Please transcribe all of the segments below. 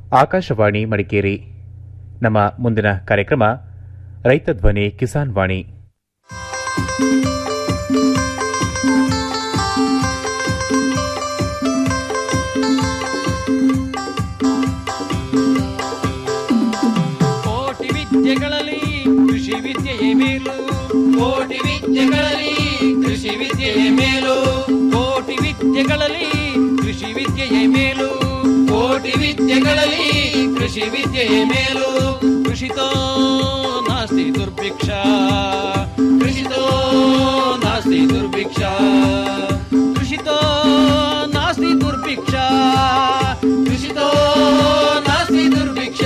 ಆಕಾಶವಾಣಿ ಮಡಿಕೇರಿ ನಮ್ಮ ಮುಂದಿನ ಕಾರ್ಯಕ್ರಮ ರೈತ ಧ್ವನಿ ಕಿಸಾನ್ ವಾಣಿ ಕೋಟಿ ವಿದ್ಯೆಗಳಲ್ಲಿ ಕೃಷಿ ವಿದ್ಯೆಯೇ ಮೇಲು ಕೋಟಿ ವಿದ್ಯೆಗಳಲ್ಲಿ ಕೃಷಿ ವಿದ್ಯೆಯೇ ಮೇಲು ಕೋಟಿ ವಿದ್ಯೆಗಳಲ್ಲಿ ಕೃಷಿ ವಿದ್ಯೆಯೇ ಮೇಲು ಕೋಟಿ ವಿದ್ಯೆಗಳಲ್ಲಿ ಕೃಷಿ ವಿದ್ಯೆಯೇ ಮೇಲು ಕೃಷಿತೋ ನಾಸ್ತಿ ದುರ್ಭಿಕ್ಷ ಕೃಷಿತೋ ನಾಸ್ತಿ ದುರ್ಭಿಕ್ಷ ಕೃಷಿತೋ ನಾಸ್ತಿ ದುರ್ಭಿಕ್ಷ ಕೃಷಿತೋ ನಾಸ್ತಿ ದುರ್ಭಿಕ್ಷ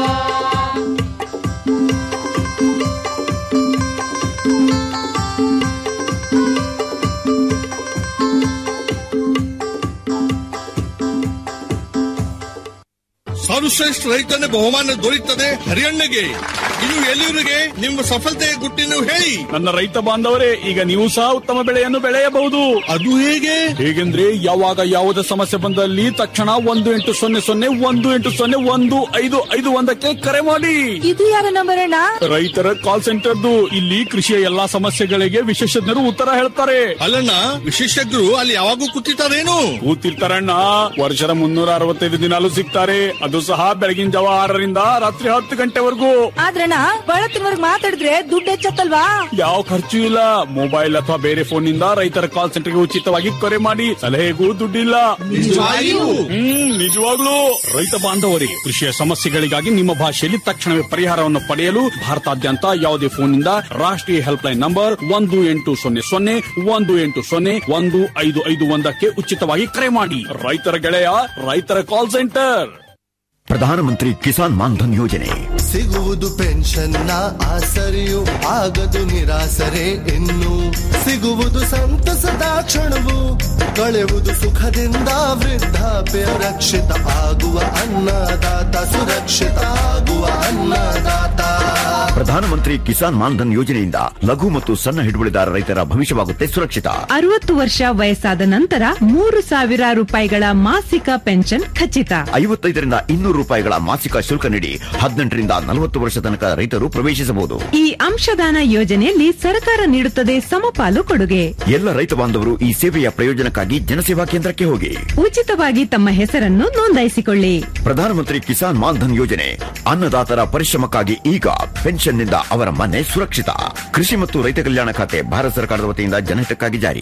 ಸರ್ವಶ್ರೇಷ್ಠ ರೈತನ ಬಹುಮಾನ ದೊರೆಯುತ್ತದೆ ಹರಿಯಣ್ಣಗೆ ಇದು ಎಲ್ಲಿವರಿಗೆ ನಿಮ್ಮ ಸಫಲತೆಯ ಗುಟ್ಟಿನ ಹೇಳಿ ನನ್ನ ರೈತ ಬಾಂಧವರೇ ಈಗ ನೀವು ಸಹ ಉತ್ತಮ ಬೆಳೆಯನ್ನು ಬೆಳೆಯಬಹುದು ಅದು ಹೇಗೆ ಹೇಗೆಂದ್ರೆ ಯಾವಾಗ ಯಾವುದೇ ಸಮಸ್ಯೆ ಬಂದಲ್ಲಿ ತಕ್ಷಣ ಒಂದು ಎಂಟು ಸೊನ್ನೆ ಸೊನ್ನೆ ಒಂದು ಎಂಟು ಸೊನ್ನೆ ಒಂದು ಐದು ಐದು ಒಂದಕ್ಕೆ ಕರೆ ಮಾಡಿ ಇದು ಯಾರ ನಂಬರ್ ಅಣ್ಣ ರೈತರ ಕಾಲ್ ಸೆಂಟರ್ದು ಇಲ್ಲಿ ಕೃಷಿಯ ಎಲ್ಲಾ ಸಮಸ್ಯೆಗಳಿಗೆ ವಿಶೇಷಜ್ಞರು ಉತ್ತರ ಹೇಳ್ತಾರೆ ಅಲ್ಲಣ್ಣ ವಿಶೇಷಜ್ಞರು ಅಲ್ಲಿ ಯಾವಾಗೂ ಕೂತಿರ್ತಾರೇನು ಕೂತಿರ್ತಾರಣ್ಣ ವರ್ಷದ ಮುನ್ನೂರ ಅರವತ್ತೈದು ದಿನಾಲು ಸಿಗ್ತಾರೆ ಅದು ಸಹ ಬೆಳಗಿನ ಜಾವ ಆರರಿಂದ ರಾತ್ರಿ ಹತ್ತು ಗಂಟೆವರೆಗೂ ಆದ್ರಣ್ಣ ಬಳತ್ತಿನವರ್ಗ್ ಮಾತಾಡಿದ್ರೆ ದುಡ್ಡು ಹೆಚ್ಚತ್ತಲ್ವಾ ಯಾವ ಖರ್ಚು ಇಲ್ಲ ಮೊಬೈಲ್ ಅಥವಾ ಬೇರೆ ಫೋನ್ ನಿಂದ ರೈತರ ಕಾಲ್ ಸೆಂಟರ್ಗೆ ಉಚಿತವಾಗಿ ಕರೆ ಮಾಡಿ ಸಲಹೆಗೂ ದುಡ್ಡಿಲ್ಲ ನಿಜವಾಗಿಯೂ? ಹ್ಮ್ ನಿಜವಾಗ್ಲೂ ರೈತ ಬಾಂಧವರೇ ಕೃಷಿಯ ಸಮಸ್ಯೆಗಳಿಗಾಗಿ ನಿಮ್ಮ ಭಾಷೆಯಲ್ಲಿ ತಕ್ಷಣವೇ ಪರಿಹಾರವನ್ನು ಪಡೆಯಲು ಭಾರತಾದ್ಯಂತ ಯಾವುದೇ ಫೋನ್ನಿಂದ ರಾಷ್ಟ್ರೀಯ ಹೆಲ್ಪ್ ಲೈನ್ ನಂಬರ್ ಒಂದು ಎಂಟು ಸೊನ್ನೆ ಸೊನ್ನೆ ಒಂದು ಎಂಟು ಸೊನ್ನೆ ಒಂದು ಐದು ಐದು ಒಂದಕ್ಕೆ ಉಚಿತವಾಗಿ ಕರೆ ಮಾಡಿ ರೈತರ ಗೆಳೆಯ ರೈತರ ಕಾಲ್ ಸೆಂಟರ್ ಪ್ರಧಾನಮಂತ್ರಿ ಕಿಸಾನ್ ಮಾನ್ಧನ್ ಯೋಜನೆ ಸಿಗುವುದು ಪೆನ್ಷನ್ನ ಆಸರೆಯು ಆಗದು ನಿರಾಸರೆ ಇನ್ನು ಸಿಗುವುದು ಸಂತಸದ ಕ್ಷಣವು ಕಳೆಯುವುದು ಸುಖದಿಂದ ವೃದ್ಧಾಪ್ಯ ರಕ್ಷಿತ ಆಗುವ ಅನ್ನದಾತ ಸುರಕ್ಷಿತ ಆಗುವ ಅನ್ನದಾತ ಪ್ರಧಾನಮಂತ್ರಿ ಕಿಸಾನ್ ಮಾನ್ಧನ್ ಯೋಜನೆಯಿಂದ ಲಘು ಮತ್ತು ಸಣ್ಣ ಹಿಡುವಳಿದಾರ ರೈತರ ಭವಿಷ್ಯವಾಗುತ್ತೆ ಸುರಕ್ಷಿತ ಅರವತ್ತು ವರ್ಷ ವಯಸ್ಸಾದ ನಂತರ ಮೂರು ಸಾವಿರ ರೂಪಾಯಿಗಳ ಮಾಸಿಕ ಪೆನ್ಷನ್ ಖಚಿತ ಐವತ್ತೈದರಿಂದ ಇನ್ನೂರು ರೂಪಾಯಿಗಳ ಮಾಸಿಕ ಶುಲ್ಕ ನೀಡಿ ಹದಿನೆಂಟರಿಂದ ನಲವತ್ತು ವರ್ಷ ತನಕ ರೈತರು ಪ್ರವೇಶಿಸಬಹುದು ಈ ಅಂಶದಾನ ಯೋಜನೆಯಲ್ಲಿ ಸರ್ಕಾರ ನೀಡುತ್ತದೆ ಸಮಪಾಲು ಕೊಡುಗೆ ಎಲ್ಲ ರೈತ ಬಾಂಧವರು ಈ ಸೇವೆಯ ಪ್ರಯೋಜನಕ್ಕಾಗಿ ಜನಸೇವಾ ಕೇಂದ್ರಕ್ಕೆ ಹೋಗಿ ಉಚಿತವಾಗಿ ತಮ್ಮ ಹೆಸರನ್ನು ನೋಂದಾಯಿಸಿಕೊಳ್ಳಿ ಪ್ರಧಾನಮಂತ್ರಿ ಕಿಸಾನ್ ಮಾನ್ಧನ್ ಯೋಜನೆ ಅನ್ನದಾತರ ಪರಿಶ್ರಮಕ್ಕಾಗಿ ಈಗ ಪೆನ್ಷನ್ನಿಂದ ಅವರ ಮನೆ ಸುರಕ್ಷಿತ ಕೃಷಿ ಮತ್ತು ರೈತ ಕಲ್ಯಾಣ ಖಾತೆ ಭಾರತ ಸರ್ಕಾರದ ವತಿಯಿಂದ ಜನಹಿತಕ್ಕಾಗಿ ಜಾರಿ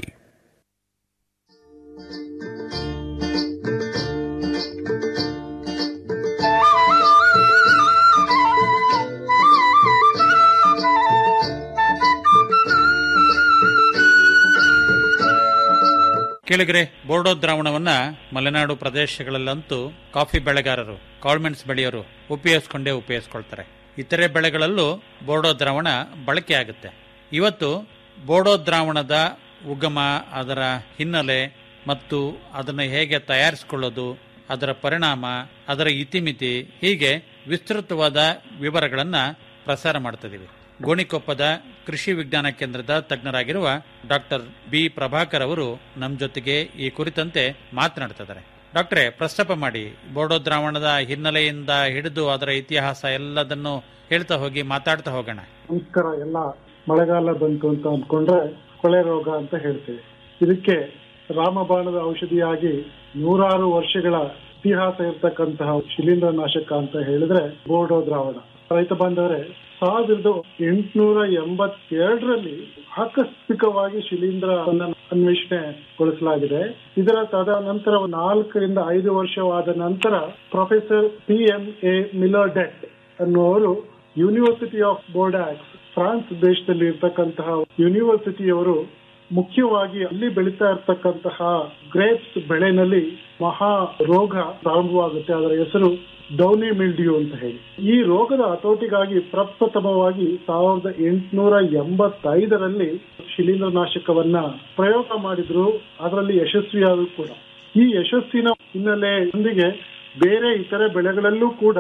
ಕೇಳಿದ್ರೆ ಬೋರ್ಡೋ ದ್ರಾವಣವನ್ನ ಮಲೆನಾಡು ಪ್ರದೇಶಗಳಲ್ಲಂತೂ ಕಾಫಿ ಬೆಳೆಗಾರರು ಕಾಳ್ಮೆಣ್ಸ್ ಬೆಳೆಯೋರು ಉಪಯೋಗಿಸ್ಕೊಂಡೇ ಉಪಯೋಗಿಸ್ಕೊಳ್ತಾರೆ ಇತರೆ ಬೆಳೆಗಳಲ್ಲೂ ಬೋರ್ಡೋ ದ್ರಾವಣ ಬಳಕೆ ಆಗುತ್ತೆ ಇವತ್ತು ಬೋರ್ಡೋ ದ್ರಾವಣದ ಉಗಮ ಅದರ ಹಿನ್ನೆಲೆ ಮತ್ತು ಅದನ್ನು ಹೇಗೆ ತಯಾರಿಸಿಕೊಳ್ಳೋದು ಅದರ ಪರಿಣಾಮ ಅದರ ಇತಿಮಿತಿ ಹೀಗೆ ವಿಸ್ತೃತವಾದ ವಿವರಗಳನ್ನ ಪ್ರಸಾರ ಮಾಡ್ತಿದ್ದೀವಿ ಗೋಣಿಕೊಪ್ಪದ ಕೃಷಿ ವಿಜ್ಞಾನ ಕೇಂದ್ರದ ತಜ್ಞರಾಗಿರುವ ಡಾಕ್ಟರ್ ಬಿ ಪ್ರಭಾಕರ್ ಅವರು ನಮ್ಮ ಜೊತೆಗೆ ಈ ಕುರಿತಂತೆ ಮಾತನಾಡ್ತಿದ್ದಾರೆ ಡಾಕ್ಟ್ರೇ ಪ್ರಸ್ತಾಪ ಮಾಡಿ ಬೋಡೋ ದ್ರಾವಣದ ಹಿನ್ನೆಲೆಯಿಂದ ಹಿಡಿದು ಅದರ ಇತಿಹಾಸ ಎಲ್ಲದನ್ನು ಹೇಳ್ತಾ ಹೋಗಿ ಮಾತಾಡ್ತಾ ಹೋಗೋಣ ನಮಸ್ಕಾರ ಎಲ್ಲ ಮಳೆಗಾಲ ಬಂತು ಅಂತ ಅಂದ್ಕೊಂಡ್ರೆ ಕೊಳೆ ರೋಗ ಅಂತ ಹೇಳ್ತೀವಿ ಇದಕ್ಕೆ ರಾಮಬಾಣದ ಔಷಧಿಯಾಗಿ ನೂರಾರು ವರ್ಷಗಳ ಇತಿಹಾಸ ಇರತಕ್ಕಂತಹ ಶಿಲೀಂಧ್ರನಾಶಕ ಅಂತ ಹೇಳಿದ್ರೆ ಬೋರ್ಡೋ ದ್ರಾವಣ ರೈತ ಬಾಂಧವರೇ ಸಾವಿರದ ಎಂಟುನೂರ ಎಂಬತ್ತೆರಡರಲ್ಲಿ ಆಕಸ್ಮಿಕವಾಗಿ ಶಿಲೀಂಧ್ರ ಅನ್ವೇಷಣೆಗೊಳಿಸಲಾಗಿದೆ ಇದರ ತದನಂತರ ನಾಲ್ಕರಿಂದ ಐದು ವರ್ಷವಾದ ನಂತರ professor P M A Millardet ಅನ್ನುವರು ಯೂನಿವರ್ಸಿಟಿ ಆಫ್ ಬೋರ್ಡಾಕ್ಸ್ ಫ್ರಾನ್ಸ್ ದೇಶದಲ್ಲಿ ಇರ್ತಕ್ಕಂತಹ ಯೂನಿವರ್ಸಿಟಿಯವರು ಮುಖ್ಯವಾಗಿ ಅಲ್ಲಿ ಬೆಳೀತಾ ಇರ್ತಕ್ಕಂತಹ ಗ್ರೇಪ್ಸ್ ಬೆಳೆನಲ್ಲಿ ಮಹಾ ರೋಗ ಪ್ರಾರಂಭವಾಗುತ್ತೆ ಅದರ ಹೆಸರು ಡೌನಿ ಮಿಲ್ಡ್ಯೂ ಅಂತ ಹೇಳಿ ಈ ರೋಗದ ಹತೋಟಿಗಾಗಿ ಪ್ರಪ್ರಥಮವಾಗಿ ಸಾವಿರದ ಎಂಟುನೂರ ಎಂಬತ್ತೈದರಲ್ಲಿ ಶಿಲೀಂಧ್ರನಾಶಕವನ್ನ ಪ್ರಯೋಗ ಮಾಡಿದ್ರು ಅದರಲ್ಲಿ ಯಶಸ್ವಿಯಾದ್ರು ಕೂಡ ಈ ಯಶಸ್ಸಿನ ಹಿನ್ನೆಲೆಯೊಂದಿಗೆ ಬೇರೆ ಇತರೆ ಬೆಳೆಗಳಲ್ಲೂ ಕೂಡ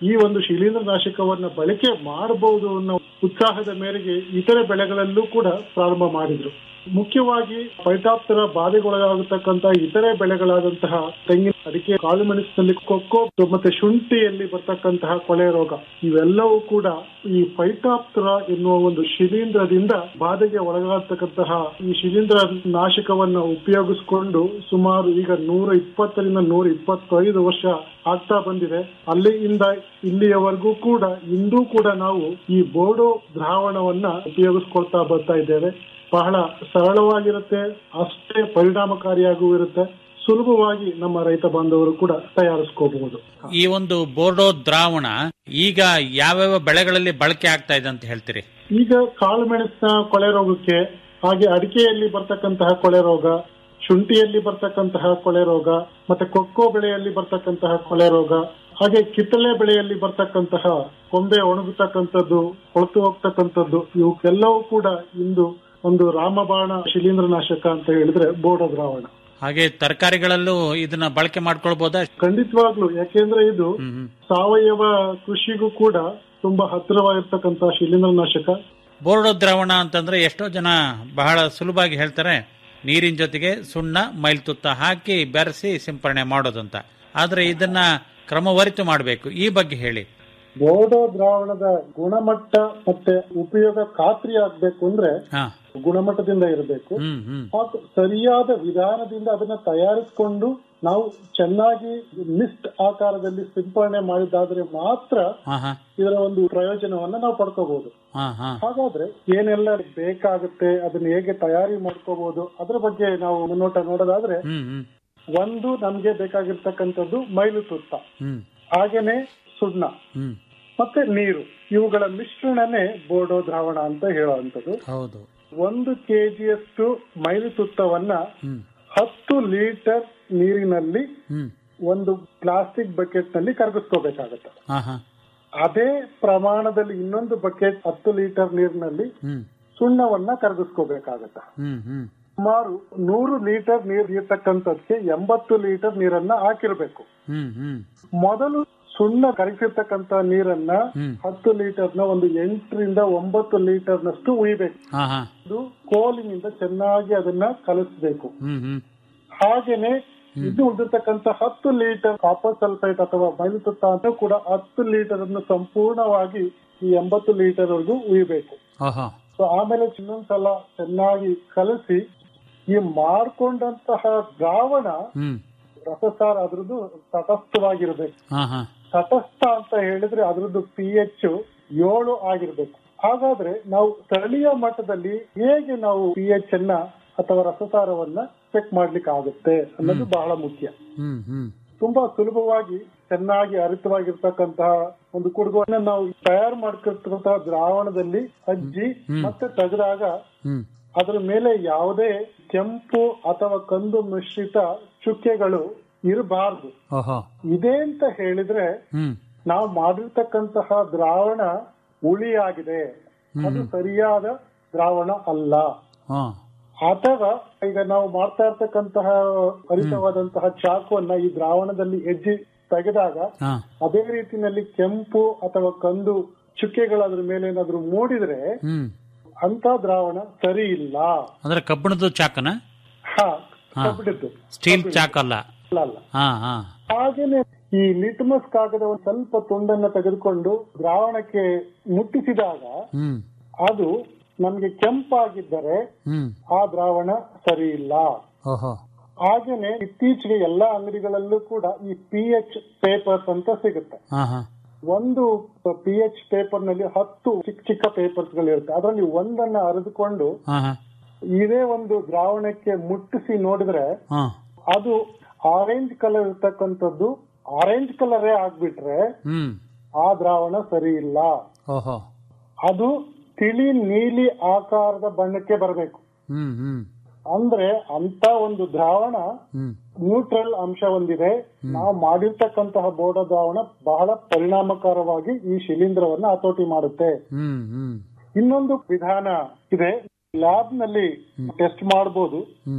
ಈ ಒಂದು ಶಿಲೀಂಧ್ರನಾಶಕವನ್ನ ಬಳಕೆ ಮಾಡಬಹುದು ಅನ್ನೋ ಉತ್ಸಾಹದ ಮೇರೆಗೆ ಇತರೆ ಬೆಳೆಗಳಲ್ಲೂ ಕೂಡ ಪ್ರಾರಂಭ ಮಾಡಿದ್ರು ಮುಖ್ಯವಾಗಿ ಪೈಟಾಪ್ತರ ಬಾಧೆಗೊಳಗಾಗತಕ್ಕಂತಹ ಇತರೆ ಬೆಳೆಗಳಾದಂತಹ ತೆಂಗಿನ ಅಡಿಕೆ ಕಾಳುಮೆಣಸಿನಲ್ಲಿ ಕೊಕ್ಕೋ ಮತ್ತೆ ಶುಂಠಿಯಲ್ಲಿ ಬರ್ತಕ್ಕಂತಹ ಕೊಳೆ ರೋಗ ಇವೆಲ್ಲವೂ ಕೂಡ ಈ ಪೈಟಾಪ್ತರ ಎನ್ನುವ ಒಂದು ಶಿಲೀಂಧ್ರದಿಂದ ಬಾಧೆಗೆ ಒಳಗಾಗತಕ್ಕಂತಹ ಈ ಶಿಲೀಂಧ್ರ ನಾಶಕವನ್ನ ಉಪಯೋಗಿಸಿಕೊಂಡು ಸುಮಾರು ಈಗ ನೂರ ಇಪ್ಪತ್ತರಿಂದ ನೂರ ಇಪ್ಪತ್ತೈದು ವರ್ಷ ಆಗ್ತಾ ಬಂದಿದೆ ಅಲ್ಲಿಂದ ಇಲ್ಲಿಯವರೆಗೂ ಕೂಡ ಇಂದೂ ಕೂಡ ನಾವು ಈ ಬೋಡೋ ದ್ರಾವಣವನ್ನ ಉಪಯೋಗಿಸ್ಕೊಳ್ತಾ ಬರ್ತಾ ಇದ್ದೇವೆ ಬಹಳ ಸರಳವಾಗಿರುತ್ತೆ ಅಷ್ಟೇ ಪರಿಣಾಮಕಾರಿಯಾಗೂ ಇರುತ್ತೆ ಸುಲಭವಾಗಿ ನಮ್ಮ ರೈತ ಬಾಂಧವರು ಕೂಡ ತಯಾರಿಸ್ಕೋಬಹುದು ಈ ಒಂದು ಬೋರ್ಡೋ ದ್ರಾವಣ ಈಗ ಯಾವ್ಯಾವ ಬೆಳೆಗಳಲ್ಲಿ ಬಳಕೆ ಆಗ್ತಾ ಇದೆ ಅಂತ ಹೇಳ್ತೀರಿ ಈಗ ಕಾಳುಮೆಣಸಿನ ಕೊಳೆ ರೋಗಕ್ಕೆ ಹಾಗೆ ಅಡಿಕೆಯಲ್ಲಿ ಬರ್ತಕ್ಕಂತಹ ಕೊಳೆ ರೋಗ ಶುಂಠಿಯಲ್ಲಿ ಬರ್ತಕ್ಕಂತಹ ಕೊಳೆ ರೋಗ ಮತ್ತೆ ಕೊಕ್ಕೋ ಬೆಳೆಯಲ್ಲಿ ಬರ್ತಕ್ಕಂತಹ ಕೊಳೆ ರೋಗ ಹಾಗೆ ಕಿತ್ತಳೆ ಬೆಳೆಯಲ್ಲಿ ಬರ್ತಕ್ಕಂತಹ ಕೊಂಬೆ ಒಣಗುತ್ತಕ್ಕಂಥದ್ದು ಕೊಳತು ಹೋಗ್ತಕ್ಕಂಥದ್ದು ಇವಕ್ಕೆಲ್ಲವೂ ಕೂಡ ಇಂದು ಒಂದು ರಾಮಬಾಣ ಶಿಲೀಂಧ್ರನಾಶಕ ಅಂತ ಹೇಳಿದ್ರೆ ಬೋಡೋ ದ್ರಾವಣ ಹಾಗೆ ತರಕಾರಿಗಳಲ್ಲೂ ಇದನ್ನ ಬಳಕೆ ಮಾಡ್ಕೊಳ್ಬಹುದಾ ಖಂಡಿತವಾಗ್ಲು ಯಾಕೆಂದ್ರೆ ಇದು ಸಾವಯವ ಕೃಷಿಗೂ ಕೂಡ ತುಂಬಾ ಹತ್ತಿರವಾಗಿರ್ತಕ್ಕಂತಹ ಶಿಲೀಂಧ್ರನಾಶಕ ಬೋರ್ಡೋ ದ್ರಾವಣ ಅಂತಂದ್ರೆ ಎಷ್ಟೋ ಜನ ಬಹಳ ಸುಲಭವಾಗಿ ಹೇಳ್ತಾರೆ ನೀರಿನ ಜೊತೆಗೆ ಸುಣ್ಣ ಮೈಲ್ತುತ್ತ ಹಾಕಿ ಬೆರೆಸಿ ಸಿಂಪರಣೆ ಮಾಡೋದಂತ ಆದ್ರೆ ಇದನ್ನ ಕ್ರಮವರಿತು ಮಾಡಬೇಕು ಈ ಬಗ್ಗೆ ಹೇಳಿ ಬೋಡೋ ದ್ರಾವಣದ ಗುಣಮಟ್ಟ ಮತ್ತೆ ಉಪಯೋಗ ಖಾತ್ರಿ ಆಗ್ಬೇಕು ಅಂದ್ರೆ ಹಾ ಗುಣಮಟ್ಟದಿಂದ ಇರಬೇಕು ಹ್ಮ್ ಹ್ಮ್ ಹಾಗೂ ಸರಿಯಾದ ವಿಧಾನದಿಂದ ಅದನ್ನ ತಯಾರಿಸಿಕೊಂಡು ನಾವು ಚೆನ್ನಾಗಿ ಮಿಸ್ಟ್ ಆಕಾರದಲ್ಲಿ ಸಿಂಪರಣೆ ಮಾಡಿದಾದ್ರೆ ಮಾತ್ರ ಹಾ ಹಾ ಇದರ ಒಂದು ಪ್ರಯೋಜನವನ್ನ ನಾವು ಪಡ್ಕೋಬಹುದು ಹಾ ಹಾ ಹಾಗಾದ್ರೆ ಏನೆಲ್ಲ ಬೇಕಾಗುತ್ತೆ ಅದನ್ನ ಹೇಗೆ ತಯಾರಿ ಮಾಡ್ಕೋಬಹುದು ಅದ್ರ ಬಗ್ಗೆ ನಾವು ಮುನ್ನೋಟ ನೋಡೋದಾದ್ರೆ ಹ್ಮ್ ಹ್ಮ್ ಒಂದು ನಮ್ಗೆ ಬೇಕಾಗಿರ್ತಕ್ಕಂಥದ್ದು ಮೈಲು ತುತ್ತ ಹ್ಮ್ ಹಾಗೇನೆ ಸುಣ್ಣ ಹ್ಮ್ ಮತ್ತೆ ನೀರು ಇವುಗಳ ಮಿಶ್ರಣನೇ ಬೋಡೋ ದ್ರಾವಣ ಅಂತ ಹೇಳುವಂಥದ್ದು ಹೌದು ಒಂದು ಕೆಜಿಯಷ್ಟು ಮೈಲು ತುತ್ತವನ್ನ ಹ್ಮ್ ಹತ್ತು ಲೀಟರ್ ನೀರಿನಲ್ಲಿ ಹ್ಮ್ ಒಂದು ಪ್ಲಾಸ್ಟಿಕ್ ಬಕೆಟ್ ನಲ್ಲಿ ಕರಗಿಸ್ಕೋಬೇಕಾಗತ್ತೆ ಹಾ ಹಾ ಅದೇ ಪ್ರಮಾಣದಲ್ಲಿ ಇನ್ನೊಂದು ಬಕೆಟ್ ಹತ್ತು ಲೀಟರ್ ನೀರಿನಲ್ಲಿ ಹ್ಮ್ ಸುಣ್ಣವನ್ನ ಕರಗಿಸ್ಕೋಬೇಕಾಗತ್ತೆ ಹ್ಮ್ ಹ್ಮ್ ಸುಮಾರು ನೂರು ಲೀಟರ್ ನೀರ್ ಇರ್ತಕ್ಕಂಥದ್ಕೆ ಎಂಬತ್ತು ಲೀಟರ್ ನೀರನ್ನ ಹಾಕಿರ್ಬೇಕು ಹ್ಮ್ ಹ್ಮ್ ಮೊದಲು ಸುಣ್ಣ ಕರಗಿಸಿರ್ತಕ್ಕಂತ ನೀರನ್ನ ಹ್ಮ್. ಹತ್ತು ಲೀಟರ್ನ ಒಂದು ಎಂಟರಿಂದ ಒಂಬತ್ತು ಲೀಟರ್ನಷ್ಟು ಉಯ್ಬೇಕು ಹಾ ಹಾ ಇದು ಕೋಲಿನಿಂದ ಚೆನ್ನಾಗಿ ಅದನ್ನ ಕಲಿಸ್ಬೇಕು ಹ್ಮ್ ಹ್ಮ್ ಹಾಗೇನೆ ಇದು ಉಳಿದಿರ್ತಕ್ಕಂಥ ಹತ್ತು ಲೀಟರ್ ಕಾಪರ್ ಸಲ್ಫೇಟ್ ಅಥವಾ ಬಯಲುತುತ್ತ ಅಂತ ಕೂಡ ಹತ್ತು ಲೀಟರ್ ಅನ್ನು ಸಂಪೂರ್ಣವಾಗಿ ಈ ಎಂಬತ್ತು ಲೀಟರ್ ವರೆಗೂ ಉಯ್ಬೇಕು ಓಹೋ ಸೊ ಆಮೇಲೆ ಇನ್ನೊಂದ್ಸಲ ಚೆನ್ನಾಗಿ ಕಲಸಿ ಈ ಮಾಡ್ಕೊಂಡಂತಹ ದ್ರಾವಣ ಹ್ಮ್ ರಸಸಾರ ಅದ್ರದ್ದು ತಟಸ್ಥವಾಗಿರ್ಬೇಕು ಹಾ ಹಾ ತಟಸ್ಥ ಅಂತ ಹೇಳಿದ್ರೆ ಅದ್ರದ್ದು ಪಿ ಎಚ್ ಏಳು ಆಗಿರ್ಬೇಕು ಹಾಗಾದ್ರೆ ನಾವು ಸ್ಥಳೀಯ ಮಟ್ಟದಲ್ಲಿ ಹೇಗೆ ನಾವು ಪಿ ಎಚ್ ಅನ್ನ ಅಥವಾ ರಸಸಾರವನ್ನ ಚೆಕ್ ಮಾಡ್ಲಿಕ್ಕೆ ಆಗುತ್ತೆ ಅನ್ನೋದು ಬಹಳ ಮುಖ್ಯ ಹ್ಮ್ ಹ್ಮ್ ತುಂಬಾ ಸುಲಭವಾಗಿ ಚೆನ್ನಾಗಿ ಹರಿತವಾಗಿರ್ತಕ್ಕಂತಹ ಒಂದು ಕುಡುಗೋನ ನಾವು ತಯಾರು ಮಾಡ್ಕೊಳ್ತಕ್ಕಂತಹ ದ್ರಾವಣದಲ್ಲಿ ಹಜ್ಜಿ ಮತ್ತೆ ತೆಗೆದಾಗ ಹ್ಮ್ ಅದರ ಮೇಲೆ ಯಾವುದೇ ಕೆಂಪು ಅಥವಾ ಕಂದು ಮಿಶ್ರಿತ ಚುಕ್ಕೆಗಳು ಇರಬಾರ್ದು ಓಹೋ ಇದೆ ಅಂತ ಹೇಳಿದ್ರೆ ಹ್ಮ್ ನಾವು ಮಾಡಿರ್ತಕ್ಕಂತಹ ದ್ರಾವಣ ಉಳಿಯಾಗಿದೆ ಅದು ಸರಿಯಾದ ದ್ರಾವಣ ಅಲ್ಲ ಹಾ ಅಥವಾ ಈಗ ನಾವು ಮಾಡ್ತಾ ಇರ್ತಕ್ಕಂತಹ ಹರಿತವಾದಂತಹ ಚಾಕುವನ್ನ ಈ ದ್ರಾವಣದಲ್ಲಿ ಹೆಜ್ಜೆ ತೆಗೆದಾಗ ಹಾ ಅದೇ ರೀತಿನಲ್ಲಿ ಕೆಂಪು ಅಥವಾ ಕಂದು ಚುಕ್ಕೆಗಳು ಅದ್ರ ಮೇಲೆ ಏನಾದ್ರು ಮೂಡಿದ್ರೆ ಹ್ಮ್ ಅಂತ ದ್ರಾವಣ ಸರಿ ಇಲ್ಲ ಅಂದ್ರೆ ಕಬ್ಬಿಣದ ಚಾಕನ ಹಾ ಹಾ. ಕಬ್ಬಿಣದ್ದು. ಸ್ಟೀಲ್ ಚಾಕ್ ಅಲ್ಲ ಅಲ್ಲ ಅಲ್ಲ ಹಾ ಹಾ ಹಾಗೇನೆ ಈ ಲಿಟ್ಮಸ್ ಕಾಗದ ಒಂದು ಸ್ವಲ್ಪ ತುಂಡನ್ನ ತೆಗೆದುಕೊಂಡು ದ್ರಾವಣಕ್ಕೆ ಮುಟ್ಟಿಸಿದಾಗ ಹ್ಮ್ ಅದು ನಮ್ಗೆ ಕೆಂಪಾಗಿದ್ದರೆ ಹ್ಮ್ ಆ ದ್ರಾವಣ ಸರಿ ಇಲ್ಲ ಓಹೋ ಹಾಗೇನೆ ಇತ್ತೀಚೆಗೆ ಎಲ್ಲಾ ಅಂಗಡಿಗಳಲ್ಲೂ ಕೂಡ ಈ ಪಿ ಎಚ್ ಪೇಪರ್ಸ್ ಅಂತ ಸಿಗುತ್ತೆ ಹಾ ಹಾ ಒಂದು ಪಿ ಎಚ್ ಪೇಪರ್ ನಲ್ಲಿ ಹತ್ತು ಚಿಕ್ಕ ಚಿಕ್ಕ ಪೇಪರ್ಸ್ ಗಳು ಇರುತ್ತೆ ಅದರಲ್ಲಿ ಒಂದನ್ನ ಅರಿದುಕೊಂಡು ಹಾ ಹಾ ಇದೇ ಒಂದು ದ್ರಾವಣಕ್ಕೆ ಮುಟ್ಟಿಸಿ ನೋಡಿದ್ರೆ ಹಾ ಅದು ಆರೆಂಜ್ ಕಲರ್ ಇರ್ತಕ್ಕಂಥದ್ದು ಆರೆಂಜ್ ಕಲರೇ ಆಗ್ಬಿಟ್ರೆ ಹ್ಮ್ ಆ ದ್ರಾವಣ ಸರಿ ಇಲ್ಲ ಓಹೋ ಅದು ತಿಳಿ ನೀಲಿ ಆಕಾರದ ಬಣ್ಣಕ್ಕೆ ಬರಬೇಕು ಹ್ಮ್ ಹ್ಮ್ ಅಂದ್ರೆ ಅಂತ ಒಂದು ದ್ರಾವಣ ಹ್ಮ್ ನ್ಯೂಟ್ರಲ್ ಅಂಶ ಹೊಂದಿದೆ ನಾವು ಮಾಡಿರ್ತಕ್ಕಂತಹ ಬೋಡ ದ್ರಾವಣ ಬಹಳ ಪರಿಣಾಮಕಾರವಾಗಿ ಈ ಶಿಲೀಂಧ್ರವನ್ನ ಹತೋಟಿ ಮಾಡುತ್ತೆ ಹ್ಮ್ ಹ್ಮ್ ಇನ್ನೊಂದು ವಿಧಾನ ಇದೆ ಲ್ಯಾಬ್ ನಲ್ಲಿ ಟೆಸ್ಟ್ ಮಾಡಬಹುದು ಹ್ಮ್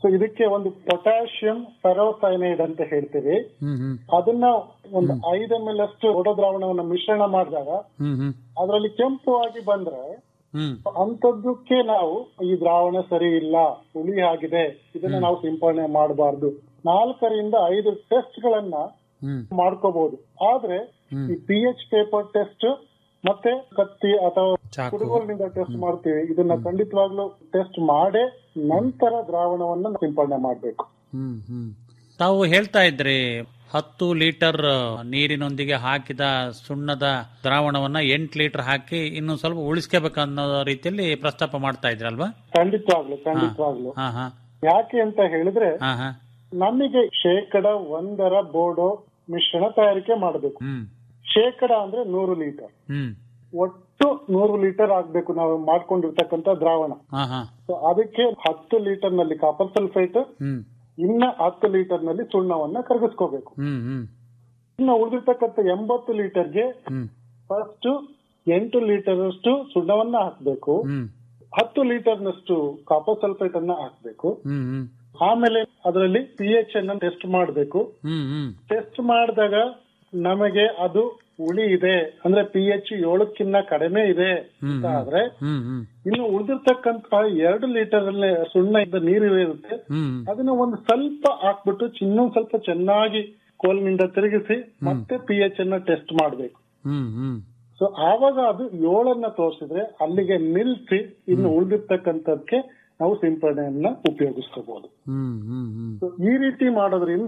ಸೊ ಇದಕ್ಕೆ ಒಂದು ಪೊಟ್ಯಾಷಿಯಂ ಫೆರೋಸೈನೈಡ್ ಅಂತ ಹೇಳ್ತೀವಿ ಹ್ಮ್ ಹ್ಮ್ ಅದನ್ನ ಒಂದು ಐದು ಎಂ ಎಲ್ ಅಷ್ಟು ಒಡ ದ್ರಾವಣವನ್ನ ಮಿಶ್ರಣ ಮಾಡಿದಾಗ ಹ್ಮ್ ಹ್ಮ್ ಅದರಲ್ಲಿ ಕೆಂಪು ಆಗಿ ಬಂದ್ರೆ ಹ್ಮ್ ಅಂತದ್ದಕ್ಕೆ ನಾವು ಈ ದ್ರಾವಣ ಸರಿ ಇಲ್ಲ ಹುಳಿ ಆಗಿದೆ ಇದನ್ನ ನಾವು ಸಿಂಪಡಣೆ ಮಾಡಬಾರ್ದು ನಾಲ್ಕರಿಂದ ಐದು ಟೆಸ್ಟ್ ಗಳನ್ನ ಹ್ಮ್ ಮಾಡ್ಕೋಬಹುದು ಆದ್ರೆ ಈ ಪಿ ಎಚ್ ಪೇಪರ್ ಟೆಸ್ಟ್ ಮತ್ತೆ ಕತ್ತಿ ಅಥವಾ ಚಾಕು. ಕುಡುಗೋಲಿನಿಂದ ಟೆಸ್ಟ್ ಮಾಡ್ತೀವಿ ಇದನ್ನ ಖಂಡಿತವಾಗ್ಲೂ ಟೆಸ್ಟ್ ಮಾಡೇ ನಂತರ ದ್ರಾವಣವನ್ನ ಸಿಂಪಡಣೆ ಮಾಡ್ಬೇಕು ಹ್ಮ್ ಹ್ಮ್ ತಾವು ಹೇಳ್ತಾ ಇದ್ರಿ ಹತ್ತು ಲೀಟರ್ ನೀರಿನೊಂದಿಗೆ ಹಾಕಿದ ಸುಣ್ಣದ ದ್ರಾವಣವನ್ನ ಎಂಟು ಲೀಟರ್ ಹಾಕಿ ಇನ್ನು ಸ್ವಲ್ಪ ಉಳಿಸ್ಕೋಬೇಕನ್ನೋ ರೀತಿಯಲ್ಲಿ ಪ್ರಸ್ತಾಪ ಮಾಡ್ತಾ ಇದ್ರಲ್ವಾ ಖಂಡಿತವಾಗ್ಲು ಖಂಡಿತವಾಗ್ಲು ಹಾ ಹಾ ಯಾಕೆ ಅಂತ ಹೇಳಿದ್ರೆ ಹಾ ಹಾ ನಮಗೆ ಶೇಕಡ ಒಂದರ ಬೋರ್ಡೋ ಮಿಶ್ರಣ ತಯಾರಿಕೆ ಮಾಡಬೇಕು ಹ್ಮ್ ಶೇಕಡ ಅಂದ್ರೆ ನೂರು ಲೀಟರ್ ಹ್ಮ್ ಒಟ್ಟು ನೂರು ಲೀಟರ್ ಆಗ್ಬೇಕು ನಾವು ಮಾಡ್ಕೊಂಡಿರ್ತಕ್ಕಂಥ ದ್ರಾವಣ ಹಾ ಹಾ So ಅದಕ್ಕೆ ಹತ್ತು ಲೀಟರ್ ನಲ್ಲಿ ಕಾಪರ್ ಸಲ್ಫೇಟ್ ಹ್ಮ್ ಇನ್ನ ಹತ್ತು ಲೀಟರ್ ನಲ್ಲಿ ಸುಣ್ಣವನ್ನ ಕರಗಿಸ್ಕೋಬೇಕು ಹ್ಮ್ ಹ್ಮ್ ಇನ್ನು ಉಳಿದಿರ್ತಕ್ಕಂಥ ಎಂಬತ್ತು ಲೀಟರ್ಗೆ ಹ್ಮ್ ಫಸ್ಟ್ ಎಂಟು ಲೀಟರ್ ಅಷ್ಟು ಸುಣ್ಣವನ್ನ ಹಾಕ್ಬೇಕು ಹ್ಮ್ ಹತ್ತು ಲೀಟರ್ನಷ್ಟು ಕಾಪರ್ ಸಲ್ಫೇಟ್ ಅನ್ನ ಹಾಕ್ಬೇಕು ಹ್ಮ್ ಹ್ಮ್ ಆಮೇಲೆ ಅದರಲ್ಲಿ ಪಿ ಎಚ್ ಅನ್ನ ಟೆಸ್ಟ್ ಮಾಡಬೇಕು ಹ್ಮ್ ಹ್ಮ್ ಟೆಸ್ಟ್ ಮಾಡಿದಾಗ ನಮಗೆ ಅದು ಉಳಿ ಇದೆ ಅಂದ್ರೆ ಪಿ ಎಚ್ ಏಳಕ್ಕಿಂತ ಕಡಿಮೆ ಇದೆ ಅಂತ ಆದ್ರೆ ಹ್ಮ್ ಹ್ಮ್ ಇನ್ನು ಉಳಿದಿರ್ತಕ್ಕಂತ ಎರಡು ಲೀಟರ್ ಅಲ್ಲಿ ಸುಣ್ಣ ಇದ್ದ ನೀರು ಇರುತ್ತೆ ಹ್ಮ್ ಅದನ್ನ ಒಂದು ಸ್ವಲ್ಪ ಹಾಕ್ಬಿಟ್ಟು ಇನ್ನೊಂದ್ ಸ್ವಲ್ಪ ಚೆನ್ನಾಗಿ ಕೋಲ್ನಿಂದ ತಿರುಗಿಸಿ ಮತ್ತೆ ಪಿ ಎಚ್ ಅನ್ನ ಟೆಸ್ಟ್ ಮಾಡಬೇಕು ಹ್ಮ್ ಹ್ಮ್ ಸೊ ಆವಾಗ ಅದು ಏಳನ್ನ ತೋರಿಸಿದ್ರೆ ಅಲ್ಲಿಗೆ ನಿಲ್ಸಿ ಇನ್ನು ಉಳಿದಿರ್ತಕ್ಕಂಥದ್ಕೆ ನಾವು ಸಿಂಪಡಣೆಯನ್ನ ಉಪಯೋಗಿಸ್ಕೋಬಹುದು ಹ್ಮ್ ಹ್ಮ್ ಹ್ಮ್ So, ಈ ರೀತಿ ಮಾಡೋದ್ರಿಂದ